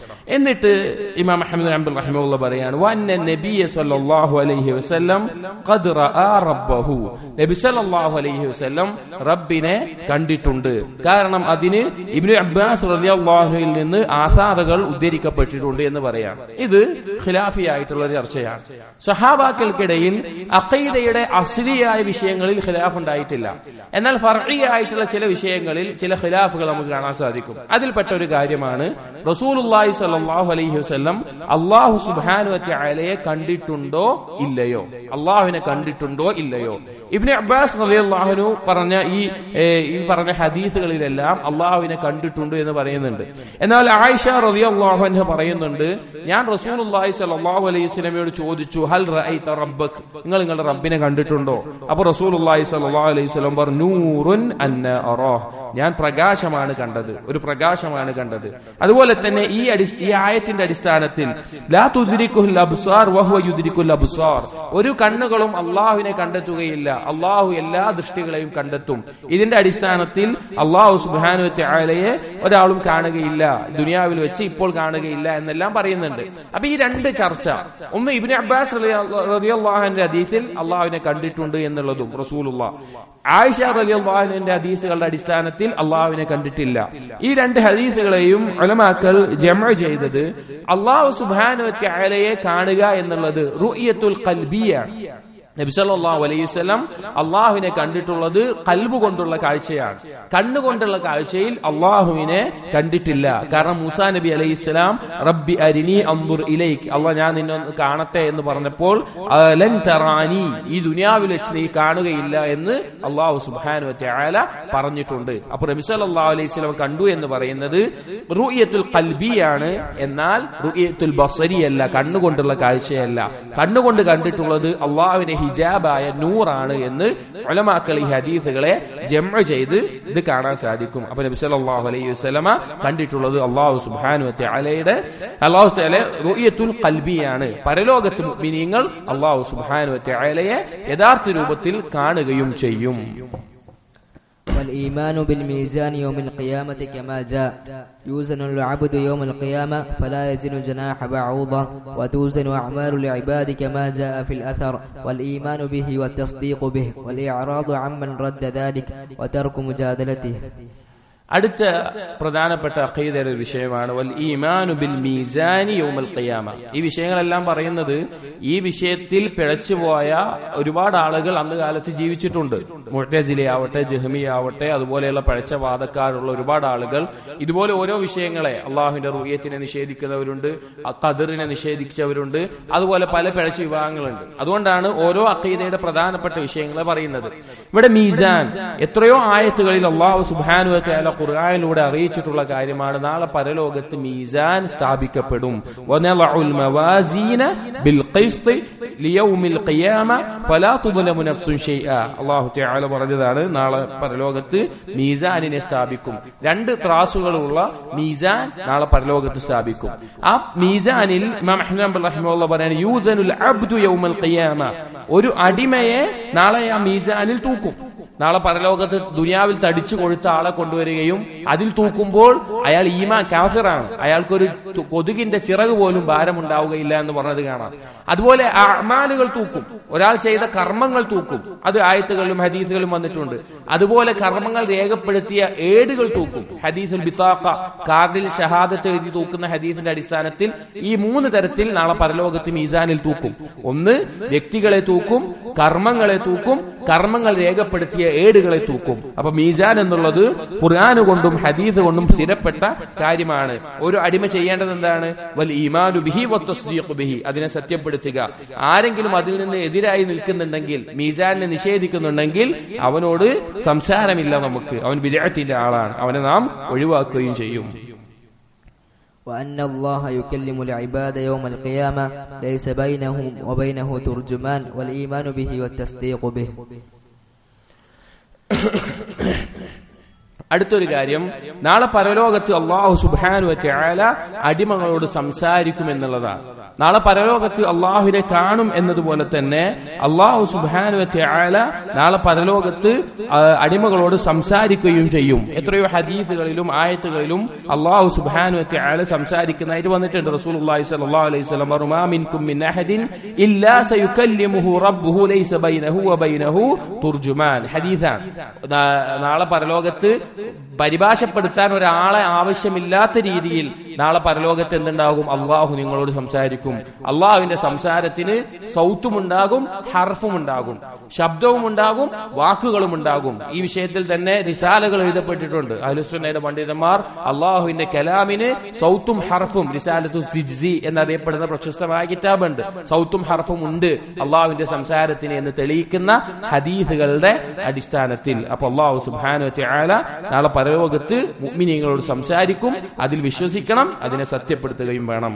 എന്നിട്ട് ഇമാം അഹമ്മദ് അബ്ദുൽ റഹിമുള്ള പറയാണ് വന്ന നബിയ സല്ലല്ലാഹു അലൈഹി വസല്ലം ഖദ് റആ റബ്ബഹു നബി സല്ലല്ലാഹു അലൈഹി വസല്ലം റബ്ബിനെ കണ്ടിട്ടുണ്ട് കാരണം അതിന് ഇബ്നു അബ്ബാസ് റളിയല്ലാഹുവിൽ നിന്ന് ആസാറുകൾ ഉദ്ധരിക്കപ്പെട്ടിട്ടുണ്ട് എന്ന് പറയാം ഇത് ഖിലാഫിയായിട്ടുള്ള ഒരു ചർച്ചയാണ് സഹാബാക്കൾക്കിടയിൽ അഖീദയുടെ അസ്ലിയായ വിഷയങ്ങളിൽ ഖിലാഫ് ഉണ്ടായിട്ടില്ല എന്നാൽ ഫർഇയായിട്ടുള്ള ചില വിഷയങ്ങളിൽ ചില ഖിലാഫുകൾ നമുക്ക് കാണാൻ സാധിക്കും അതിൽപ്പെട്ട ഒരു കാര്യമാണ് റസൂലുള്ളാഹി സ്വല്ലല്ലാഹു അലൈഹി വസല്ലം അല്ലാഹു സുബ്ഹാനഹു വ തആലയെ കണ്ടിട്ടുണ്ടോ ഇല്ലയോ അള്ളാഹുവിനെ കണ്ടിട്ടുണ്ടോ ഇല്ലയോ ഇബ്നു അബ്ബാസ് റളിയല്ലാഹു പറഞ്ഞ ഈ ഏഹ്, ഈ പറഞ്ഞ ഹദീസുകളിലെല്ലാം അള്ളാഹുവിനെ കണ്ടിട്ടുണ്ട് എന്ന് പറയുന്നുണ്ട് എന്നാൽ ആയിഷ റളിയല്ലാഹു അൻഹ പറയുന്നുണ്ട് ഞാൻ റസൂലുള്ളാഹി സ്വല്ലല്ലാഹു അലൈഹി വസല്ലമയോട് ചോദിച്ചു ഹൽ റഅയ്ത റബ്ബക് നിങ്ങൾ നിങ്ങളുടെ റബ്ബിനെ കണ്ടിട്ടുണ്ടോ അപ്പൊ റസൂലുള്ളാഹി സ്വല്ലല്ലാഹു അലൈഹി വസല്ലം പറഞ്ഞു നൂറുൻ അന്ന അറാഹ് ഞാൻ പ്രകാശമാണ് കണ്ടത് ഒരു പ്രകാശമാണ് കണ്ടത് അതുപോലെ തന്നെ ഈ അടി- ഈ ആയത്തിന്റെ അടിസ്ഥാനത്തിൽ ലാ തുദ്രിക്കുൽ അബ്സാർ വഹുവ യുദ്രിക്കുൽ അബ്സാർ ഒരു കണ്ണുകളും അള്ളാഹുവിനെ കണ്ടെത്തുകയില്ല അള്ളാഹു എല്ലാ ദൃഷ്ടികളെയും കണ്ടെത്തും ഇതിന്റെ അടിസ്ഥാനത്തിൽ അള്ളാഹു സുബാനു ആലയെ ഒരാളും കാണുകയില്ല ദുനിയാവിൽ വെച്ച് ഇപ്പോൾ കാണുകയില്ല എന്നെല്ലാം പറയുന്നുണ്ട് അപ്പൊ ഈ രണ്ട് ചർച്ച ഒന്ന് ഇബിന് അബ്ബാസ് റളിയല്ലാഹുവിന്റെ ഹദീസിൽ അള്ളാഹുവിനെ കണ്ടിട്ടുണ്ട് എന്നുള്ളതും റസൂലുള്ള ആയിഷ റളിയല്ലാഹുവിന്റെ ഹദീസുകളുടെ അടിസ്ഥാനത്തിൽ അള്ളാഹുവിനെ കണ്ടിട്ടില്ല ഈ രണ്ട് ഹദീസുകളെയും ഉലമാക്കൾ ജമ ചെയ്തത് അള്ളാഹു സുബാനു ആലയെ കാണുക എന്നുള്ളത് റുയത്തുൽ കൽബിയാണ് നബി സല്ലല്ലാഹു അലൈഹി വസല്ലം അള്ളാഹുവിനെ കണ്ടിട്ടുള്ളത് കൽബ് കൊണ്ടുള്ള കാഴ്ചയാണ് കണ്ണുകൊണ്ടുള്ള കാഴ്ചയിൽ അള്ളാഹുവിനെ കണ്ടിട്ടില്ല കാരണം മൂസാ നബി അലൈഹി സ്വലാം റബ്ബി അരിനി അംബുർ ഇലൈക്ക് അള്ളാഹ് ഞാൻ നിന്നെ ഒന്ന് കാണട്ടെ എന്ന് പറഞ്ഞപ്പോൾ "ആ, ലൻ തറാനി ഈ ദുനിയാവിൽ വെച്ച് നീ കാണുകയില്ല എന്ന് അള്ളാഹു സുബ്ഹാനഹു വതആല പറഞ്ഞിട്ടുണ്ട് അപ്പൊ നബി സല്ലല്ലാഹു അലൈഹി വസല്ലം കണ്ടു എന്ന് പറയുന്നത് റുയത്തുൽ കൽബിയാണ് എന്നാൽ റുയത്തുൽ ബസരിയല്ല കണ്ണുകൊണ്ടുള്ള കാഴ്ചയല്ല കണ്ണുകൊണ്ട് കണ്ടിട്ടുള്ളത് അള്ളാഹുവിന്റെ ഹിജാബായ നൂറാണ് എന്ന് ഉലമാക്കൾ ഈ ഹദീസുകളെ ജമ ചെയ്ത് ഇത് കാണാൻ സാധിക്കും അപ്പൊ നബി സല്ലല്ലാഹു അലൈഹി വസല്ലമ കണ്ടിട്ടുള്ളത് അള്ളാഹു സുബ്ഹാനഹു വതആലയുടെ അള്ളാഹു തആല റുയത്തുൽ ഖൽബിയാണ് പരലോകത്ത് മുഅ്മിനീങ്ങൾ അള്ളാഹു സുബ്ഹാനഹു വതആലയെ യഥാർത്ഥ രൂപത്തിൽ കാണുകയും ചെയ്യും والإيمان بالميزان يوم القيامة كما جاء يوزن العبد يوم القيامة فلا يزن جناح بعوضة وتوزن أعمال العباد كما جاء في الأثر والإيمان به والتصديق به والإعراض عمن رد ذلك وترك مجادلته അടുത്ത പ്രധാനപ്പെട്ട അഖീദയുടെ ഒരു വിഷയമാണ് വൽ ഈമാനു ബിൽ മീസാനി യൗമൽ ഖിയാമ ഈ വിഷയങ്ങളെല്ലാം പറയുന്നത് ഈ വിഷയത്തിൽ പിഴച്ചുപോയ ഒരുപാട് ആളുകൾ അന്ന് കാലത്ത് ജീവിച്ചിട്ടുണ്ട് മുഴത്തസിലെ ആവട്ടെ ജഹമി ആവട്ടെ അതുപോലെയുള്ള പഴച്ച വാദക്കാരുള്ള ഒരുപാട് ആളുകൾ ഇതുപോലെ ഓരോ വിഷയങ്ങളെ അള്ളാഹുവിന്റെ റൂയത്തിനെ നിഷേധിക്കുന്നവരുണ്ട് ഖദറിനെ നിഷേധിച്ചവരുണ്ട് അതുപോലെ പല പിഴച്ച വിഭാഗങ്ങളുണ്ട് അതുകൊണ്ടാണ് ഓരോ അഖീദയുടെ പ്രധാനപ്പെട്ട വിഷയങ്ങളെ പറയുന്നത് ഇവിടെ മീസാൻ എത്രയോ ആയത്തുകളിൽ അള്ളാഹു സുബാനു താല ഖുർആാനിലൂടെ അറിയിച്ചിട്ടുള്ള കാര്യമാണ് നാളെ പരലോകത്ത് മീസാൻ സ്ഥാപിക്കപ്പെടും വനളഉൽ മവാസീന ബിൽ ഖിസ്ത് ലിയൗമിൽ ഖിയാമ ഫലാ തുദ്ലമു നഫ്സുൻ ഷൈഅ അല്ലാഹു തആല പറഞ്ഞതാണ് നാളെ പരലോകത്ത് മീസാനിനെ സ്ഥാപിക്കും രണ്ട് ത്രാസുകളുള്ള മീസാൻ നാളെ പരലോകത്ത് സ്ഥാപിക്കും ആ മീസാനിൽ ഇമാം അഹ്മദ് ബിൻ റഹിമഹുല്ലാഹ് പറയാണ് യൂസനുൽ അബ്ദു യൗമൽ ഖിയാമ ഒരു അടിമയെ നാളെ ആ മീസാനിൽ തൂക്കും നാളെ പരലോകത്ത് ദുനിയാവിൽ തടിച്ചു കൊഴുത്ത ആളെ കൊണ്ടുവരികയും അതിൽ തൂക്കുമ്പോൾ അയാൾ ഈമാ കാഫിറാണ് അയാൾക്കൊരു തു- കൊതുകിന്റെ ചിറക് പോലും ഭാരമുണ്ടാവുകയില്ല എന്ന് പറഞ്ഞത് കാണാം അതുപോലെ അമാലുകൾ തൂക്കും ഒരാൾ ചെയ്ത കർമ്മങ്ങൾ തൂക്കും അത് ആയത്തുകളിലും ഹദീസുകളിലും വന്നിട്ടുണ്ട് അതുപോലെ കർമ്മങ്ങൾ രേഖപ്പെടുത്തിയ ഏടുകൾ തൂക്കും ഹദീസുൽ ബിത്താഖ കാർഡിൽ ഷഹാദത്ത് എഴുതി തൂക്കുന്ന ഹദീസിന്റെ അടിസ്ഥാനത്തിൽ ഈ മൂന്ന് തരത്തിൽ നാളെ പരലോകത്ത് മീസാനിൽ തൂക്കും ഒന്ന് വ്യക്തികളെ തൂക്കും കർമ്മങ്ങളെ തൂക്കും കർമ്മങ്ങൾ രേഖപ്പെടുത്തിയ ഏടുകളെ തൂക്കും അപ്പൊ മീസാൻ എന്നുള്ളത് ഖുർആൻ കൊണ്ടും ഹദീസ് കൊണ്ടും സ്ഥിരപ്പെട്ട കാര്യമാണ് ഒരു അടിമ ചെയ്യേണ്ടത് എന്താണ് വൽ ഈമാനു ബിഹി വത്തസ്ദീഖു ബിഹി അതിനെ സത്യപ്പെടുത്തുക ആരെങ്കിലും അതിൽ നിന്ന് എതിരായി നിൽക്കുന്നുണ്ടെങ്കിൽ മീസാനിനെ നിഷേധിക്കുന്നുണ്ടെങ്കിൽ അവനോട് സംസാരമില്ല നമുക്ക് അവൻ വിരയത്തിന്റെ ആളാണ് അവനെ നാം ഒഴിവാക്കുകയും ചെയ്യും وأن الله يكلم العباد يوم القيامة ليس بينه وبينه ترجمان والإيمان به والتصديق به അടുത്തൊരു കാര്യം നാളെ പരലോകത്ത് അള്ളാഹു സുബാനു ആല അടിമകളോട് സംസാരിക്കും എന്നുള്ളതാണ് നാളെ പരലോകത്ത് അള്ളാഹുവിനെ കാണും എന്നതുപോലെ തന്നെ അള്ളാഹു സുബാനുവത്തെ ആല നാളെ പരലോകത്ത് ആ, അടിമകളോട് സംസാരിക്കുകയും ചെയ്യും എത്രയോ ഹദീസുകളിലും ആയത്തുകളിലും അള്ളാഹു സുബാനുവത്തെ ആല സംസാരിക്കുന്നതായിട്ട് വന്നിട്ടുണ്ട് റസൂൽ സല്ലല്ലാഹു അലൈഹി വസല്ലം പറഞ്ഞു, "മാ മിൻകും മിൻ അഹദിൻ ഇല്ലാ സയുകല്ലിമുഹു റബ്ബുഹു ലൈസ ബൈനഹു വബൈനഹു തുർജുമാൻ ഹദീസാണ് നാ- നാളെ പരലോകത്ത് പരിഭാഷപ്പെടുത്താൻ ഒരാളെ ആവശ്യമില്ലാത്ത രീതിയിൽ നാളെ പരലോകത്ത് എന്തുണ്ടാകും അള്ളാഹു നിങ്ങളോട് സംസാരിക്കും അള്ളാഹുവിന്റെ സംസാരത്തിന് സൗത്തും ഉണ്ടാകും ഹർഫും ഉണ്ടാകും ശബ്ദവും ഉണ്ടാകും വാക്കുകളും ഉണ്ടാകും ഈ വിഷയത്തിൽ തന്നെ റിസാലകൾ എഴുതപ്പെട്ടിട്ടുണ്ട് അഹ്ലുസുന്നയുടെ പണ്ഡിതന്മാർ അള്ളാഹുവിന്റെ കലാമിന് സൗത്തും ഹർഫും റിസാലത്തു സിജ്സി എന്നറിയപ്പെടുന്ന പ്രശസ്തമായ കിതാബുണ്ട് സൗത്തും ഹർഫും ഉണ്ട് അള്ളാഹുവിന്റെ സംസാരത്തിന് എന്ന് തെളിയിക്കുന്ന ഹദീസുകളുടെ അടിസ്ഥാനത്തിൽ അപ്പൊ അള്ളാഹു സുബാനു ആല നാളെ പരലോകത്ത് മുഅ്മിനീങ്ങളോട് സംസാരിക്കും അതിൽ വിശ്വസിക്കണം അതിനെ സത്യപ്പെടുത്തുകയും വേണം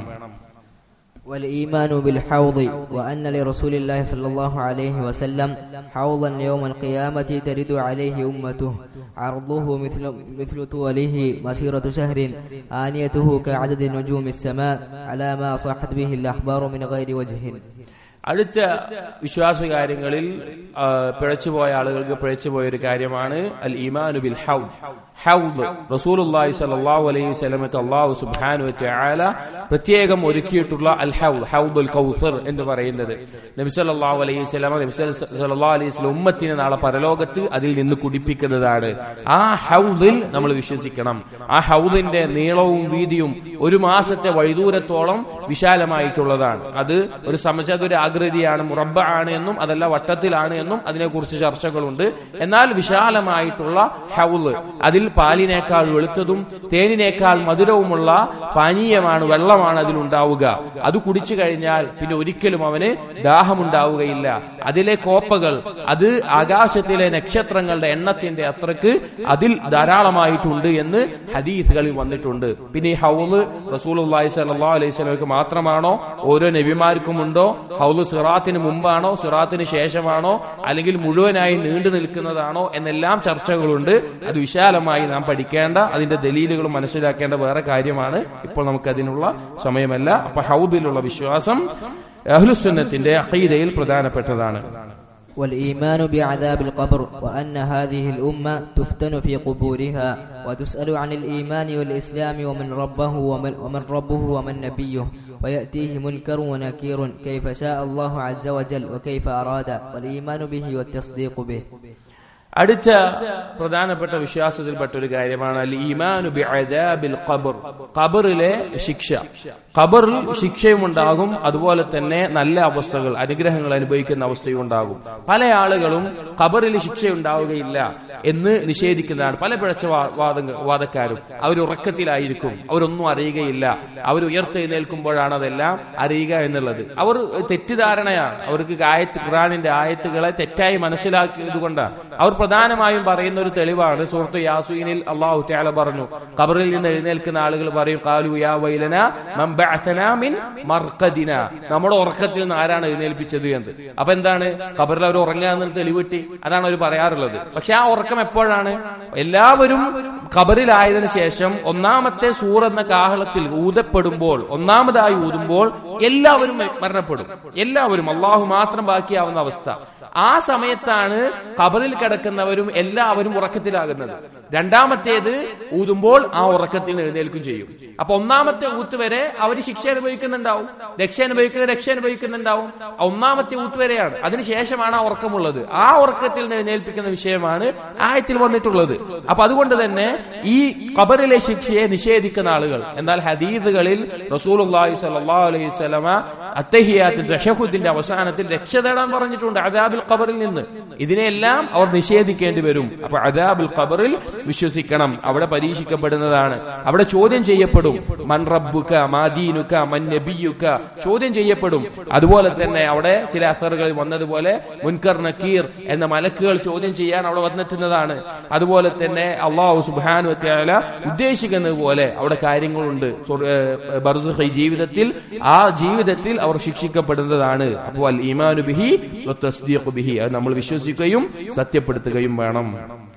والإيمان بالحوض وأن لرسول الله صلى الله عليه وسلم حوضا يوم القيامة ترد عليه أمته عرضه مثل مثل طوله مسيرة شهر آنيته كعدد نجوم السماء على ما صحت به الأخبار من غير وجه അടുത്ത വിശ്വാസകാര്യങ്ങളിൽ ആ, പിഴച്ചുപോയ ആളുകൾക്ക് പിഴച്ചുപോയ ഒരു കാര്യമാണ് അൽ ഈമാനു ബിൽ ഹൗദ് ഹൗദ് റസൂലുള്ളാഹി സ്വല്ലല്ലാഹു അലൈഹി വസല്ലമക്ക് അല്ലാഹു സുബ്ഹാനഹു വ തആല പ്രത്യേകം ഒരുക്കിയിട്ടുള്ള അൽ ഹൗദ് ഹൗദുൽ കൗസർ എന്ന് പറയുന്നത് നബി സല്ലല്ലാഹു അലൈഹി വസല്ലമ നബി സല്ലല്ലാഹു അലൈഹി വസല്ലം ഉമ്മത്തിനെ നാളെ പരലോകത്ത് അതിൽ നിന്ന് കുടിപ്പിക്കുന്നതാണ് ആ ഹൗദിൽ നമ്മൾ വിശ്വസിക്കണം ആ ഹൗദിന്റെ നീളവും വീതിയും ഒരു മാസത്തെ വഴിദൂരത്തോളം വിശാലമായിട്ടുള്ളതാണ് അത് ഒരു സമചതുര ആകൃതിയാണ് മുറബ ആണ് എന്നും അതല്ല വട്ടത്തിലാണ് എന്നും അതിനെക്കുറിച്ച് ചർച്ചകളുണ്ട് എന്നാൽ വിശാലമായിട്ടുള്ള ഹൗല് അതിൽ പാലിനേക്കാൾ വെളുത്തതും തേനിനേക്കാൾ മധുരവുമുള്ള പാനീയമാണ് വെള്ളമാണ് അതിലുണ്ടാവുക അത് കുടിച്ചു കഴിഞ്ഞാൽ പിന്നെ ഒരിക്കലും അവന് ദാഹമുണ്ടാവുകയില്ല അതിലെ കോപ്പകൾ അത് ആകാശത്തിലെ നക്ഷത്രങ്ങളുടെ എണ്ണത്തിന്റെ അത്രക്ക് അതിൽ ധാരാളമായിട്ടുണ്ട് എന്ന് ഹദീസുകളിൽ വന്നിട്ടുണ്ട് പിന്നെ ഈ ഹൗല് റസൂൽ സല്ലല്ലാഹു അലൈഹി സ്വലമക്ക് മാത്രമാണോ ഓരോ നബിമാർക്കും ഉണ്ടോ ഹൗല് സിറാത്തിന് മുമ്പാണോ സിറാത്തിന് ശേഷമാണോ അല്ലെങ്കിൽ മുഴുവനായി നീണ്ടു നിൽക്കുന്നതാണോ എന്നെല്ലാം ചർച്ചകളുണ്ട് അത് വിശാലമായി നാം പഠിക്കേണ്ട അതിന്റെ ദലീലുകളും മനസ്സിലാക്കേണ്ട വേറെ കാര്യമാണ് ഇപ്പോൾ നമുക്ക് അതിനുള്ള സമയമല്ല അപ്പൊ ഹൗദിലുള്ള വിശ്വാസം അഹ്ലുസുന്നത്തിന്റെ അഖീദയിൽ പ്രധാനപ്പെട്ടതാണ് والإيمان بعذاب القبر وأن هذه الأمة تفتن في قبورها وتسأل عن الإيمان والإسلام ومن ربه ومن, ومن ربه ومن نبيه ويأتيه منكر ونكير كيف شاء الله عز وجل وكيف أراد والإيمان به والتصديق به അടുത്ത പ്രധാനപ്പെട്ട വിശ്വാസത്തിൽപ്പെട്ട ഒരു കാര്യമാണ് അൽ ഈമാനു ബിഅദാബിൽ ഖബർ ഖബറിലെ ശിക്ഷ ഖബറിൽ ശിക്ഷയും ഉണ്ടാകും അതുപോലെ തന്നെ നല്ല അവസ്ഥകൾ അനുഗ്രഹങ്ങൾ അനുഭവിക്കുന്ന അവസ്ഥയും ഉണ്ടാകും പല ആളുകളും ഖബറിൽ ശിക്ഷ ഉണ്ടാവുകയില്ല എന്ന് നിഷേധിക്കുന്നതാണ് പല പിഴച്ച വാ- വാദ- വാദക്കാരും അവർ ഉറക്കത്തിലായിരിക്കും അവരൊന്നും അറിയുകയില്ല അവർ ഉയർത്തെഴുന്നേൽക്കുമ്പോഴാണ് അതെല്ലാം അറിയുക എന്നുള്ളത് അവർ തെറ്റിദ്ധാരണയാണ് അവർക്ക് ആയത്ത് ഖുറാനിന്റെ ആയത്തുകളെ തെറ്റായി മനസ്സിലാക്കിയത് കൊണ്ടാണ് അവർ പ്രധാനമായും പറയുന്ന ഒരു തെളിവാണ് സുഹൃത്ത് യാസീനിൽ അള്ളാഹു തആല പറഞ്ഞു ഖബറിൽ നിന്ന് എഴുന്നേൽക്കുന്ന ആളുകൾ പറയും കാലു യാ വൈലന മൻ ബഅസനാ മിൻ മർഖദിന നമ്മുടെ ഉറക്കത്തിൽ നിന്ന് ആരാണ് എഴുന്നേൽപ്പിച്ചത് എന്ന് അപ്പൊ എന്താണ് ഖബറിൽ അവർ ഉറങ്ങുക എന്നൊരു തെളിവ് കിട്ടി അതാണ് അവർ പറയാറുള്ളത് പക്ഷെ ആ ഉറക്കം എപ്പോഴാണ് എല്ലാവരും ഖബറിലായതിനു ശേഷം ഒന്നാമത്തെ സൂർ എന്ന കാഹളത്തിൽ ഊതപ്പെടുമ്പോൾ ഒന്നാമതായി ഊതുമ്പോൾ എല്ലാവരും മരണപ്പെടും എല്ലാവരും അള്ളാഹു മാത്രം ബാക്കിയാവുന്ന അവസ്ഥ ആ സമയത്താണ് ഖബറിൽ കിടക്കുന്നവരും എല്ലാവരും ഉറക്കത്തിലാകുന്നത് രണ്ടാമത്തേത് ഊതുമ്പോൾ ആ ഉറക്കത്തിൽ എഴുന്നേൽക്കും ചെയ്യും അപ്പൊ ഒന്നാമത്തെ ഊത്ത് വരെ അവർ ശിക്ഷ അനുഭവിക്കുന്നുണ്ടാവും രക്ഷ അനുഭവിക്കുന്ന രക്ഷ അനുഭവിക്കുന്നുണ്ടാവും ഒന്നാമത്തെ ഊത്ത് വരെയാണ് അതിനുശേഷമാണ് ആ ഉറക്കമുള്ളത് ആ ഉറക്കത്തിൽ നിന്ന് എഴുന്നേൽപ്പിക്കുന്ന വിഷയമാണ് ആയത്തിൽ വന്നിട്ടുള്ളത് അപ്പൊ അതുകൊണ്ട് തന്നെ ഈ ഖബറിലെ ശിക്ഷയെ നിഷേധിക്കുന്ന ആളുകൾ എന്നാൽ ഹദീദുകളിൽ റസൂലുള്ളാഹി സ്വല്ലല്ലാഹു അലൈഹി വസല്ലമ അത്തഹിയാത്ത് തശഹുദിന്റെ അവസാനത്തിൽ രക്ഷ തേടാൻ പറഞ്ഞിട്ടുണ്ട് അദാബിൽ ഖബറിൽ നിന്ന് ഇതിനെല്ലാം അവർ നിഷേധിക്കേണ്ടി വരും അപ്പൊ അദാബുൽ ഖബറിൽ വിശ്വസിക്കണം അവിടെ പരീക്ഷിക്കപ്പെടുന്നതാണ് അവിടെ ചോദ്യം ചെയ്യപ്പെടും മൻ റബ്ബുക മാദീനുക മൻ നബിയുക ചോദ്യം ചെയ്യപ്പെടും അതുപോലെ തന്നെ അവിടെ ചില അസറുകളിൽ വന്നതുപോലെ മുൻകർ നക്കീർ എന്ന മലക്കുകൾ ചോദ്യം ചെയ്യാൻ അവിടെ വന്നെത്തുന്നതാണ് അതുപോലെ തന്നെ അള്ളാഹു സുബാനു വത്യാല ഉദ്ദേശിക്കുന്നത് പോലെ അവിടെ കാര്യങ്ങളുണ്ട് സ്വർ- ഏഹ് ബർസുഖ് ഈ ജീവിതത്തിൽ ആ ജീവിതത്തിൽ അവർ ശിക്ഷിക്കപ്പെടുന്നതാണ് അപ്പോൾ അൽ ഈമാനു ബിഹി വ തസ്ദീഖു ബിഹി അത് നമ്മൾ വിശ്വസിക്കുകയും സത്യപ്പെടുത്തുകയും വേണം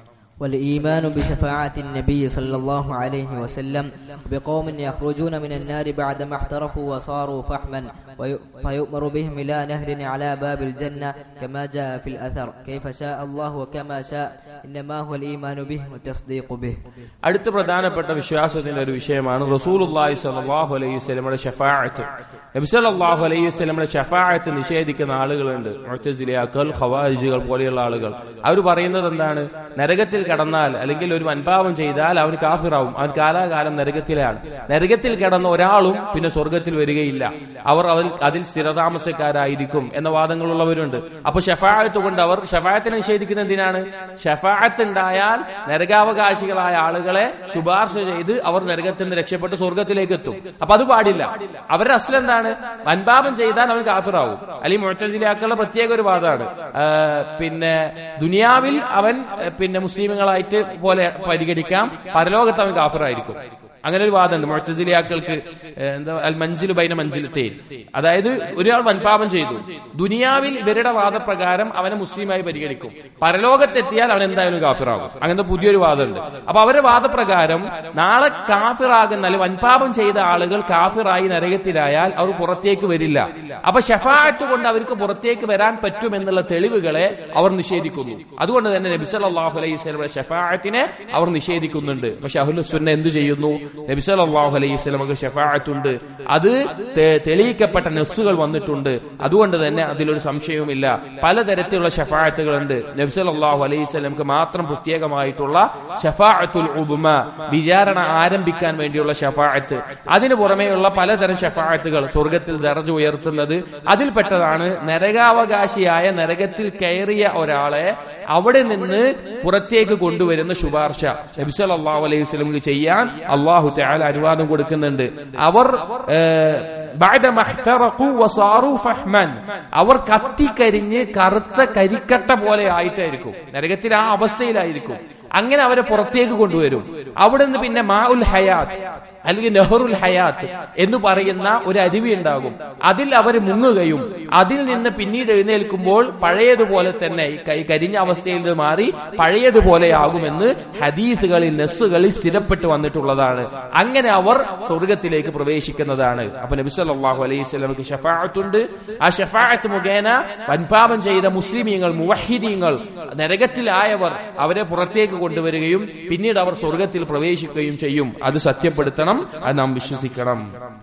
والإيمان بشفاعة النبي صلى الله عليه وسلم بقوم يخرجون من النار بعدما احترفوا وصاروا فحما وي- فيؤمر بهم إلى نهر على باب الجنة كما جاء في الأثر كيف شاء الله وكما شاء إنما هو الإيمان به والتصديق به അടുത്ത പ്രധാനപ്പെട്ട വിശ്വാസത്തിന്റെ ഒരു വിഷയമാണ് റസൂലുള്ളാഹി സ്വല്ലല്ലാഹു അലൈഹി വസല്ലമയുടെ ഷഫാഅത്ത് നബി സല്ലല്ലാഹു അലൈഹി വസല്ലമയുടെ ഷഫാഅത്ത് നിഷേധിക്കുന്ന ആളുകളുണ്ട് മുഅ്തസിലിയാക്കൾ ഖവാരിജുകൾ പോലെയുള്ള ആളുകൾ അവർ പറയുന്നത് എന്താണ് നരകത്തിൽ കടന്നാൽ അല്ലെങ്കിൽ ഒരു വൻപാപം ചെയ്താൽ അവൻ കാഫിറാവും അവൻ കാലാകാലം നരകത്തിലാണ് നരകത്തിൽ കിടന്ന ഒരാളും പിന്നെ സ്വർഗത്തിൽ വരികയില്ല അവർ അതിൽ അതിൽ സ്ഥിരതാമസക്കാരായിരിക്കും എന്ന വാദങ്ങളുള്ളവരുണ്ട് അപ്പൊ ഷഫാഅത്ത് കൊണ്ട് അവർ ഷഫാഅത്തിനെ നിഷേധിക്കുന്ന എന്തിനാണ് ഷഫാഅത്ത് ഉണ്ടായാൽ നരകാവകാശികളായ ആളുകളെ ശുപാർശ ചെയ്ത് അവർ നരകത്തിൽ നിന്ന് രക്ഷപ്പെട്ട് സ്വർഗത്തിലേക്ക് എത്തും അപ്പൊ അത് പാടില്ല അവരുടെ അസ്ൽ എന്താണ് വൻപാപം ചെയ്താൽ അവൻ കാഫിറാവും അല്ലെങ്കിൽ മുഴത്തജിലാക്കളുടെ പ്രത്യേക ഒരു വാദമാണ് ആ, പിന്നെ ദുനിയാവിൽ അവൻ ആ, പിന്നെ മുസ്ലിമുകളായിട്ട് പോലെ പരിഗണിക്കാം പരലോകത്ത് അവൻ കാഫിറായിരിക്കും അങ്ങനെ ഒരു വാദമുണ്ട് മുഴത്തജിലിയാക്കൾക്ക് എന്താ അൽ മഞ്ചിലു ബൈന മഞ്ചിലത്തെ അതായത് ഒരാൾ വൻപാപം ചെയ്തു ദുനിയാവിൽ ഇവരുടെ വാദപ്രകാരം അവനെ മുസ്ലിമായി പരിഗണിക്കും പരലോകത്തെത്തിയാൽ അവൻ എന്തായാലും കാഫിറാകും അങ്ങനത്തെ പുതിയൊരു വാദമുണ്ട് അപ്പൊ അവരുടെ വാദപ്രകാരം നാളെ കാഫിറാകുന്ന അല്ലെങ്കിൽ വൻപാപം ചെയ്ത ആളുകൾ കാഫിറായി നരകത്തിലായാൽ അവർ പുറത്തേക്ക് വരില്ല അപ്പൊ ഷഫാഅത്ത് കൊണ്ട് അവർക്ക് പുറത്തേക്ക് വരാൻ പറ്റുമെന്നുള്ള തെളിവുകളെ അവർ നിഷേധിക്കുന്നു അതുകൊണ്ട് തന്നെ നബി സല്ലല്ലാഹു അലൈഹി വസല്ലമയുടെ ഷഫാഅത്തിനെ അവർ നിഷേധിക്കുന്നുണ്ട് പക്ഷെ അഹ്ലു സുന്ന എന്ത് ചെയ്യുന്നു നബി സല്ലല്ലാഹു അലൈഹി വസല്ലമക്ക് ഷഫാഅത്തുണ്ട് അത് തെ- തെളിയിക്കപ്പെട്ട നെസ്സുകൾ വന്നിട്ടുണ്ട് അതുകൊണ്ട് തന്നെ അതിലൊരു സംശയവുമില്ല പലതരത്തിലുള്ള ഷഫാഅത്തുകളുണ്ട് നബി സല്ലല്ലാഹു അലൈഹി വസല്ലമക്ക് മാത്രം പ്രത്യേകമായിട്ടുള്ള ഷഫാഅത്തുൽ ഉബ്മ വിചാരണ ആരംഭിക്കാൻ വേണ്ടിയുള്ള ഷഫാഅത്ത് അതിനു പുറമെയുള്ള പലതരം ഷഫാഅത്തുകൾ സ്വർഗത്തിൽ ദർജ ഉയർത്തുന്നത് അതിൽപ്പെട്ടതാണ് നരകാവകാശിയായ നരകത്തിൽ കയറിയ ഒരാളെ അവിടെ നിന്ന് പുറത്തേക്ക് കൊണ്ടുവരുന്ന ശുപാർശ നബി സല്ലല്ലാഹു അലൈഹി വസല്ലമക്ക് ചെയ്യാൻ അള്ളാഹു തആല അനുവാദം കൊടുക്കുന്നുണ്ട് അവർ ഏഹ്, بعد ما احترقوا وصاروا فحما അവർ കത്തിക്കരിഞ്ഞ് കറുത്ത കരിക്കട്ട പോലെ ആയിട്ടായിരിക്കും നരകത്തിൽ ആ അവസ്ഥയിലായിരിക്കും അങ്ങനെ അവരെ പുറത്തേക്ക് കൊണ്ടുവരും അവിടെ നിന്ന് പിന്നെ മാ ഉൽ ഹയാത്ത് അല്ലെങ്കിൽ നെഹറുൽ ഹയാത്ത് എന്ന് പറയുന്ന ഒരു അരുവി ഉണ്ടാകും അതിൽ അവർ മുങ്ങുകയും അതിൽ നിന്ന് പിന്നീട് എഴുന്നേൽക്കുമ്പോൾ പഴയതുപോലെ തന്നെ ഈ കൈ- കരിഞ്ഞ അവസ്ഥയിൽ നിന്ന് മാറി പഴയതുപോലെയാകുമെന്ന് ഹദീസുകളിൽ നെസ്സുകളിൽ സ്ഥിരപ്പെട്ടു വന്നിട്ടുള്ളതാണ് അങ്ങനെ അവർ സ്വർഗത്തിലേക്ക് പ്രവേശിക്കുന്നതാണ് അപ്പൊ നബി സല്ലല്ലാഹു അലൈഹി സ്വലമക്ക് ഷഫാഅത്തുണ്ട് ആ ഷഫാഅത്ത് മുഖേന വൻപാപം ചെയ്ത മുസ്ലിമീങ്ങൾ മുവഹിദീങ്ങൾ നരകത്തിലായവർ അവരെ പുറത്തേക്ക് കൊണ്ടുവരികയും പിന്നീട് അവർ സ്വർഗത്തിൽ പ്രവേശിക്കുകയും ചെയ്യും അത് സത്യപ്പെടുത്തണം അത് നാം വിശ്വസിക്കണം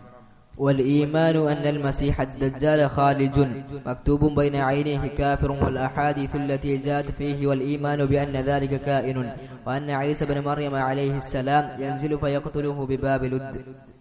والإيمان أن المسيح الدجال خالج مكتوب بين عينيه كافر والأحاديث التي جاءت فيه والإيمان بأن ذلك كائن وأن عيسى بن مريم عليه السلام ينزل فيقتله بباب لد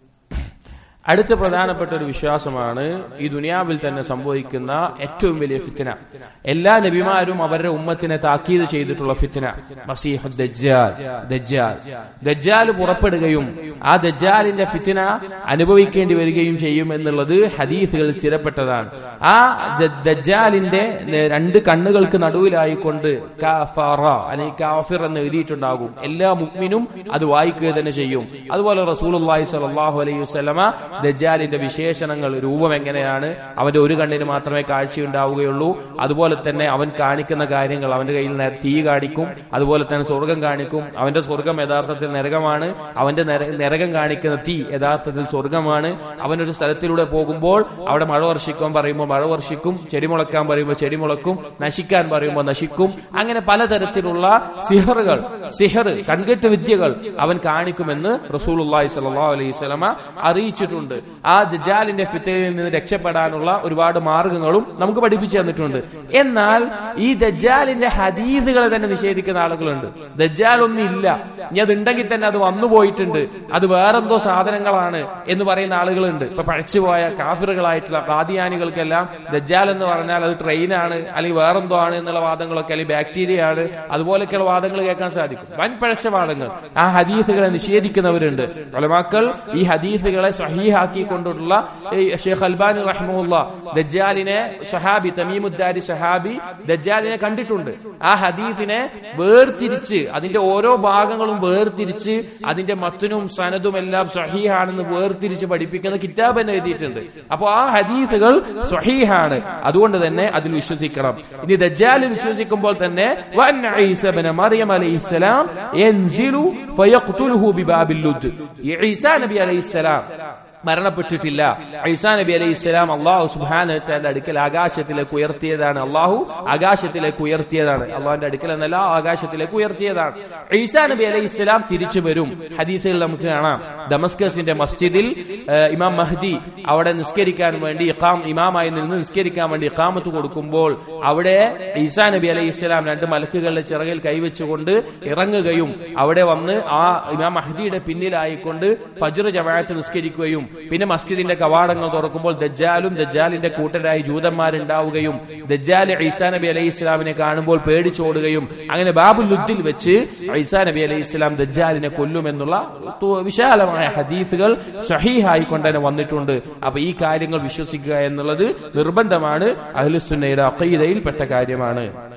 അടുത്ത പ്രധാനപ്പെട്ട ഒരു വിശ്വാസമാണ് ഈ ദുനിയാവിൽ തന്നെ സംഭവിക്കുന്ന ഏറ്റവും വലിയ ഫിത്തിന എല്ലാ നബിമാരും അവരുടെ ഉമ്മത്തിനെ താക്കീത് ചെയ്തിട്ടുള്ള ഫിത്തിന മസീഹ് ദജ്ജാൽ ദജ്ജാൽ ദജ്ജാൽ പുറപ്പെടുകയും ആ ദജ്ജാലിന്റെ ഫിത്തിന അനുഭവിക്കേണ്ടി വരികയും ചെയ്യും എന്നുള്ളത് ഹദീസുകളിൽ സ്ഥിരപ്പെട്ടതാണ് ആ ജ- ദജ്ജാലിന്റെ നെ- രണ്ട് കണ്ണുകൾക്ക് നടുവിലായിക്കൊണ്ട് കാഫറ അല്ലെങ്കിൽ കാഫിർ എന്ന് എഴുതിയിട്ടുണ്ടാകും എല്ലാ മുഗ്മിനും അത് വായിക്കുക തന്നെ ചെയ്യും അതുപോലെ റസൂലുള്ളാഹി സ്വല്ലല്ലാഹു അലൈഹി വസല്ലമ ദജ്ജാലിന്റെ വിശേഷണങ്ങൾ രൂപം എങ്ങനെയാണ് അവന്റെ ഒരു കണ്ണിന് മാത്രമേ കാഴ്ചയുണ്ടാവുകയുള്ളൂ അതുപോലെ തന്നെ അവൻ കാണിക്കുന്ന കാര്യങ്ങൾ അവന്റെ കയ്യിൽ നര- തീ കാണിക്കും അതുപോലെ തന്നെ സ്വർഗം കാണിക്കും അവന്റെ സ്വർഗം യഥാർത്ഥത്തിൽ നരകമാണ് അവന്റെ നര- നരകം കാണിക്കുന്ന തീ യഥാർത്ഥത്തിൽ സ്വർഗമാണ് അവനൊരു സ്ഥലത്തിലൂടെ പോകുമ്പോൾ അവിടെ മഴ വർഷിക്കാൻ പറയുമ്പോൾ മഴ വർഷിക്കും ചെടി മുളക്കാൻ പറയുമ്പോൾ ചെടി മുളക്കും നശിക്കാൻ പറയുമ്പോൾ നശിക്കും അങ്ങനെ പലതരത്തിലുള്ള സിഹറുകൾ സിഹർ കൺകെട്ട് വിദ്യകൾ അവൻ കാണിക്കുമെന്ന് റസൂലുള്ളാഹി സ്വല്ലല്ലാഹു അലൈഹി വസല്ലമ അറിയിച്ചിട്ടുണ്ട് ആ ദജ്ജാലിന്റെ ഫിത്തനയിൽ നിന്ന് രക്ഷപ്പെടാനുള്ള ഒരുപാട് മാർഗങ്ങളും നമുക്ക് പഠിപ്പിച്ചു തന്നിട്ടുണ്ട് എന്നാൽ ഈ ദജ്ജാലിന്റെ ഹദീദുകളെ തന്നെ നിഷേധിക്കുന്ന ആളുകളുണ്ട് ദജ്ജാൽ ഒന്നും ഇല്ല ഇനി അതുണ്ടെങ്കിൽ തന്നെ അത് വന്നു പോയിട്ടുണ്ട് അത് വേറെന്തോ സാധനങ്ങളാണ് എന്ന് പറയുന്ന ആളുകളുണ്ട് ഇപ്പൊ പഴച്ചുപോയ കാഫിറുകളായിട്ടുള്ള കാദിയാനികൾക്കെല്ലാം ദജ്ജാൽ എന്ന് പറഞ്ഞാൽ അത് ട്രെയിനാണ് അല്ലെങ്കിൽ വേറെന്തോ ആണ് എന്നുള്ള വാദങ്ങളൊക്കെ അല്ലെങ്കിൽ ബാക്ടീരിയ ആണ് അതുപോലെയൊക്കെയുള്ള വാദങ്ങൾ കേൾക്കാൻ സാധിക്കും വൻ പഴച്ച വാദങ്ങൾ ആ ഹദീസുകളെ നിഷേധിക്കുന്നവരുണ്ട് ഒലമാക്കൾ ഈ ഹദീസുകളെ സഹീഹ സഹീഹാക്കിക്കൊണ്ടുള്ള ഈ ഷെയ്ഖ് അൽബാനി റഹ്മുല്ല ദജ്ജാലിനെ ഷഹാബി തമീമുദ്ദാരി ഷഹാബി ദജ്ജാലിനെ കണ്ടിട്ടുണ്ട് ആ ഹദീഫിനെ വേർതിരിച്ച് അതിന്റെ ഓരോ ഭാഗങ്ങളും വേർതിരിച്ച് അതിന്റെ മത്തനും സനതും എല്ലാം സഹീഹാണെന്ന് വേർതിരിച്ച് പഠിപ്പിക്കുന്ന കിതാബ് തന്നെ എഴുതിയിട്ടുണ്ട് അപ്പൊ ആ ഹദീസുകൾ സഹീഹാണ് അതുകൊണ്ട് തന്നെ അതിൽ വിശ്വസിക്കണം ഇനി ദജ്ജാലിൽ വിശ്വസിക്കുമ്പോൾ തന്നെ വൻ ഈസ ഇബ്ന മറിയം അലൈഹിസ്സലാം യൻസിലു ഫയഖ്തുലുഹു ബിബാബിൽ ലുദ് ഈ ഈസാ നബി അലൈഹിസ്സലാം മരണപ്പെട്ടിട്ടില്ല ഐസാ നബി അലൈഹി ഇസ്ലാം അള്ളാഹു സുബാനത്തിന്റെ അടുക്കൽ ആകാശത്തിലേക്ക് ഉയർത്തിയതാണ് അള്ളാഹു ആകാശത്തിലേക്ക് ഉയർത്തിയതാണ് അള്ളാഹുന്റെ അടുക്കൽ എന്നല്ല ആകാശത്തിലേക്ക് ഉയർത്തിയതാണ് ഐസാ നബി അലൈഹി ഇസ്ലാം തിരിച്ചു വരും ഹദീസുകൾ നമുക്ക് കാണാം ഡമസ്കസിന്റെ മസ്ജിദിൽ ഏഹ്, ഇമാം മഹ്ദി അവിടെ നിസ്കരിക്കാൻ വേണ്ടി ഇഖാം ഇമാമായി നിന്ന് നിസ്കരിക്കാൻ വേണ്ടി ഇഖാമത്ത് കൊടുക്കുമ്പോൾ അവിടെ ഈസാ നബി അലൈഹി ഇസ്ലാം രണ്ട് മലക്കുകളുടെ ചിറകിൽ കൈവച്ചുകൊണ്ട് ഇറങ്ങുകയും അവിടെ വന്ന് ആ ഇമാം മഹ്ദിയുടെ പിന്നിലായിക്കൊണ്ട് ഫജ്ർ ജമാഅത്ത് നിസ്കരിക്കുകയും പിന്നെ മസ്ജിദിന്റെ കവാടങ്ങൾ തുറക്കുമ്പോൾ ദജ്ജാലും ദജ്ജാലിന്റെ കൂട്ടരായി ജൂതന്മാരുണ്ടാവുകയും ദജ്ജാൽ ഈസാ നബി അലൈഹി ഇസ്ലാമിനെ കാണുമ്പോൾ പേടിച്ചോടുകയും അങ്ങനെ ബാബുൽ ലുദ്ദിൽ വെച്ച് ഈസാ നബി അലൈഹി ഇസ്ലാം ദജ്ജാലിനെ കൊല്ലുമെന്നുള്ള തു- വിശാലമായ ഹദീസുകൾ സഹീഹായി കൊണ്ടുതന്നെ വന്നിട്ടുണ്ട് അപ്പൊ ഈ കാര്യങ്ങൾ വിശ്വസിക്കുക എന്നുള്ളത് നിർബന്ധമാണ് അഹ്ലുസുന്നയുടെ അഖീദയിൽ പെട്ട കാര്യമാണ്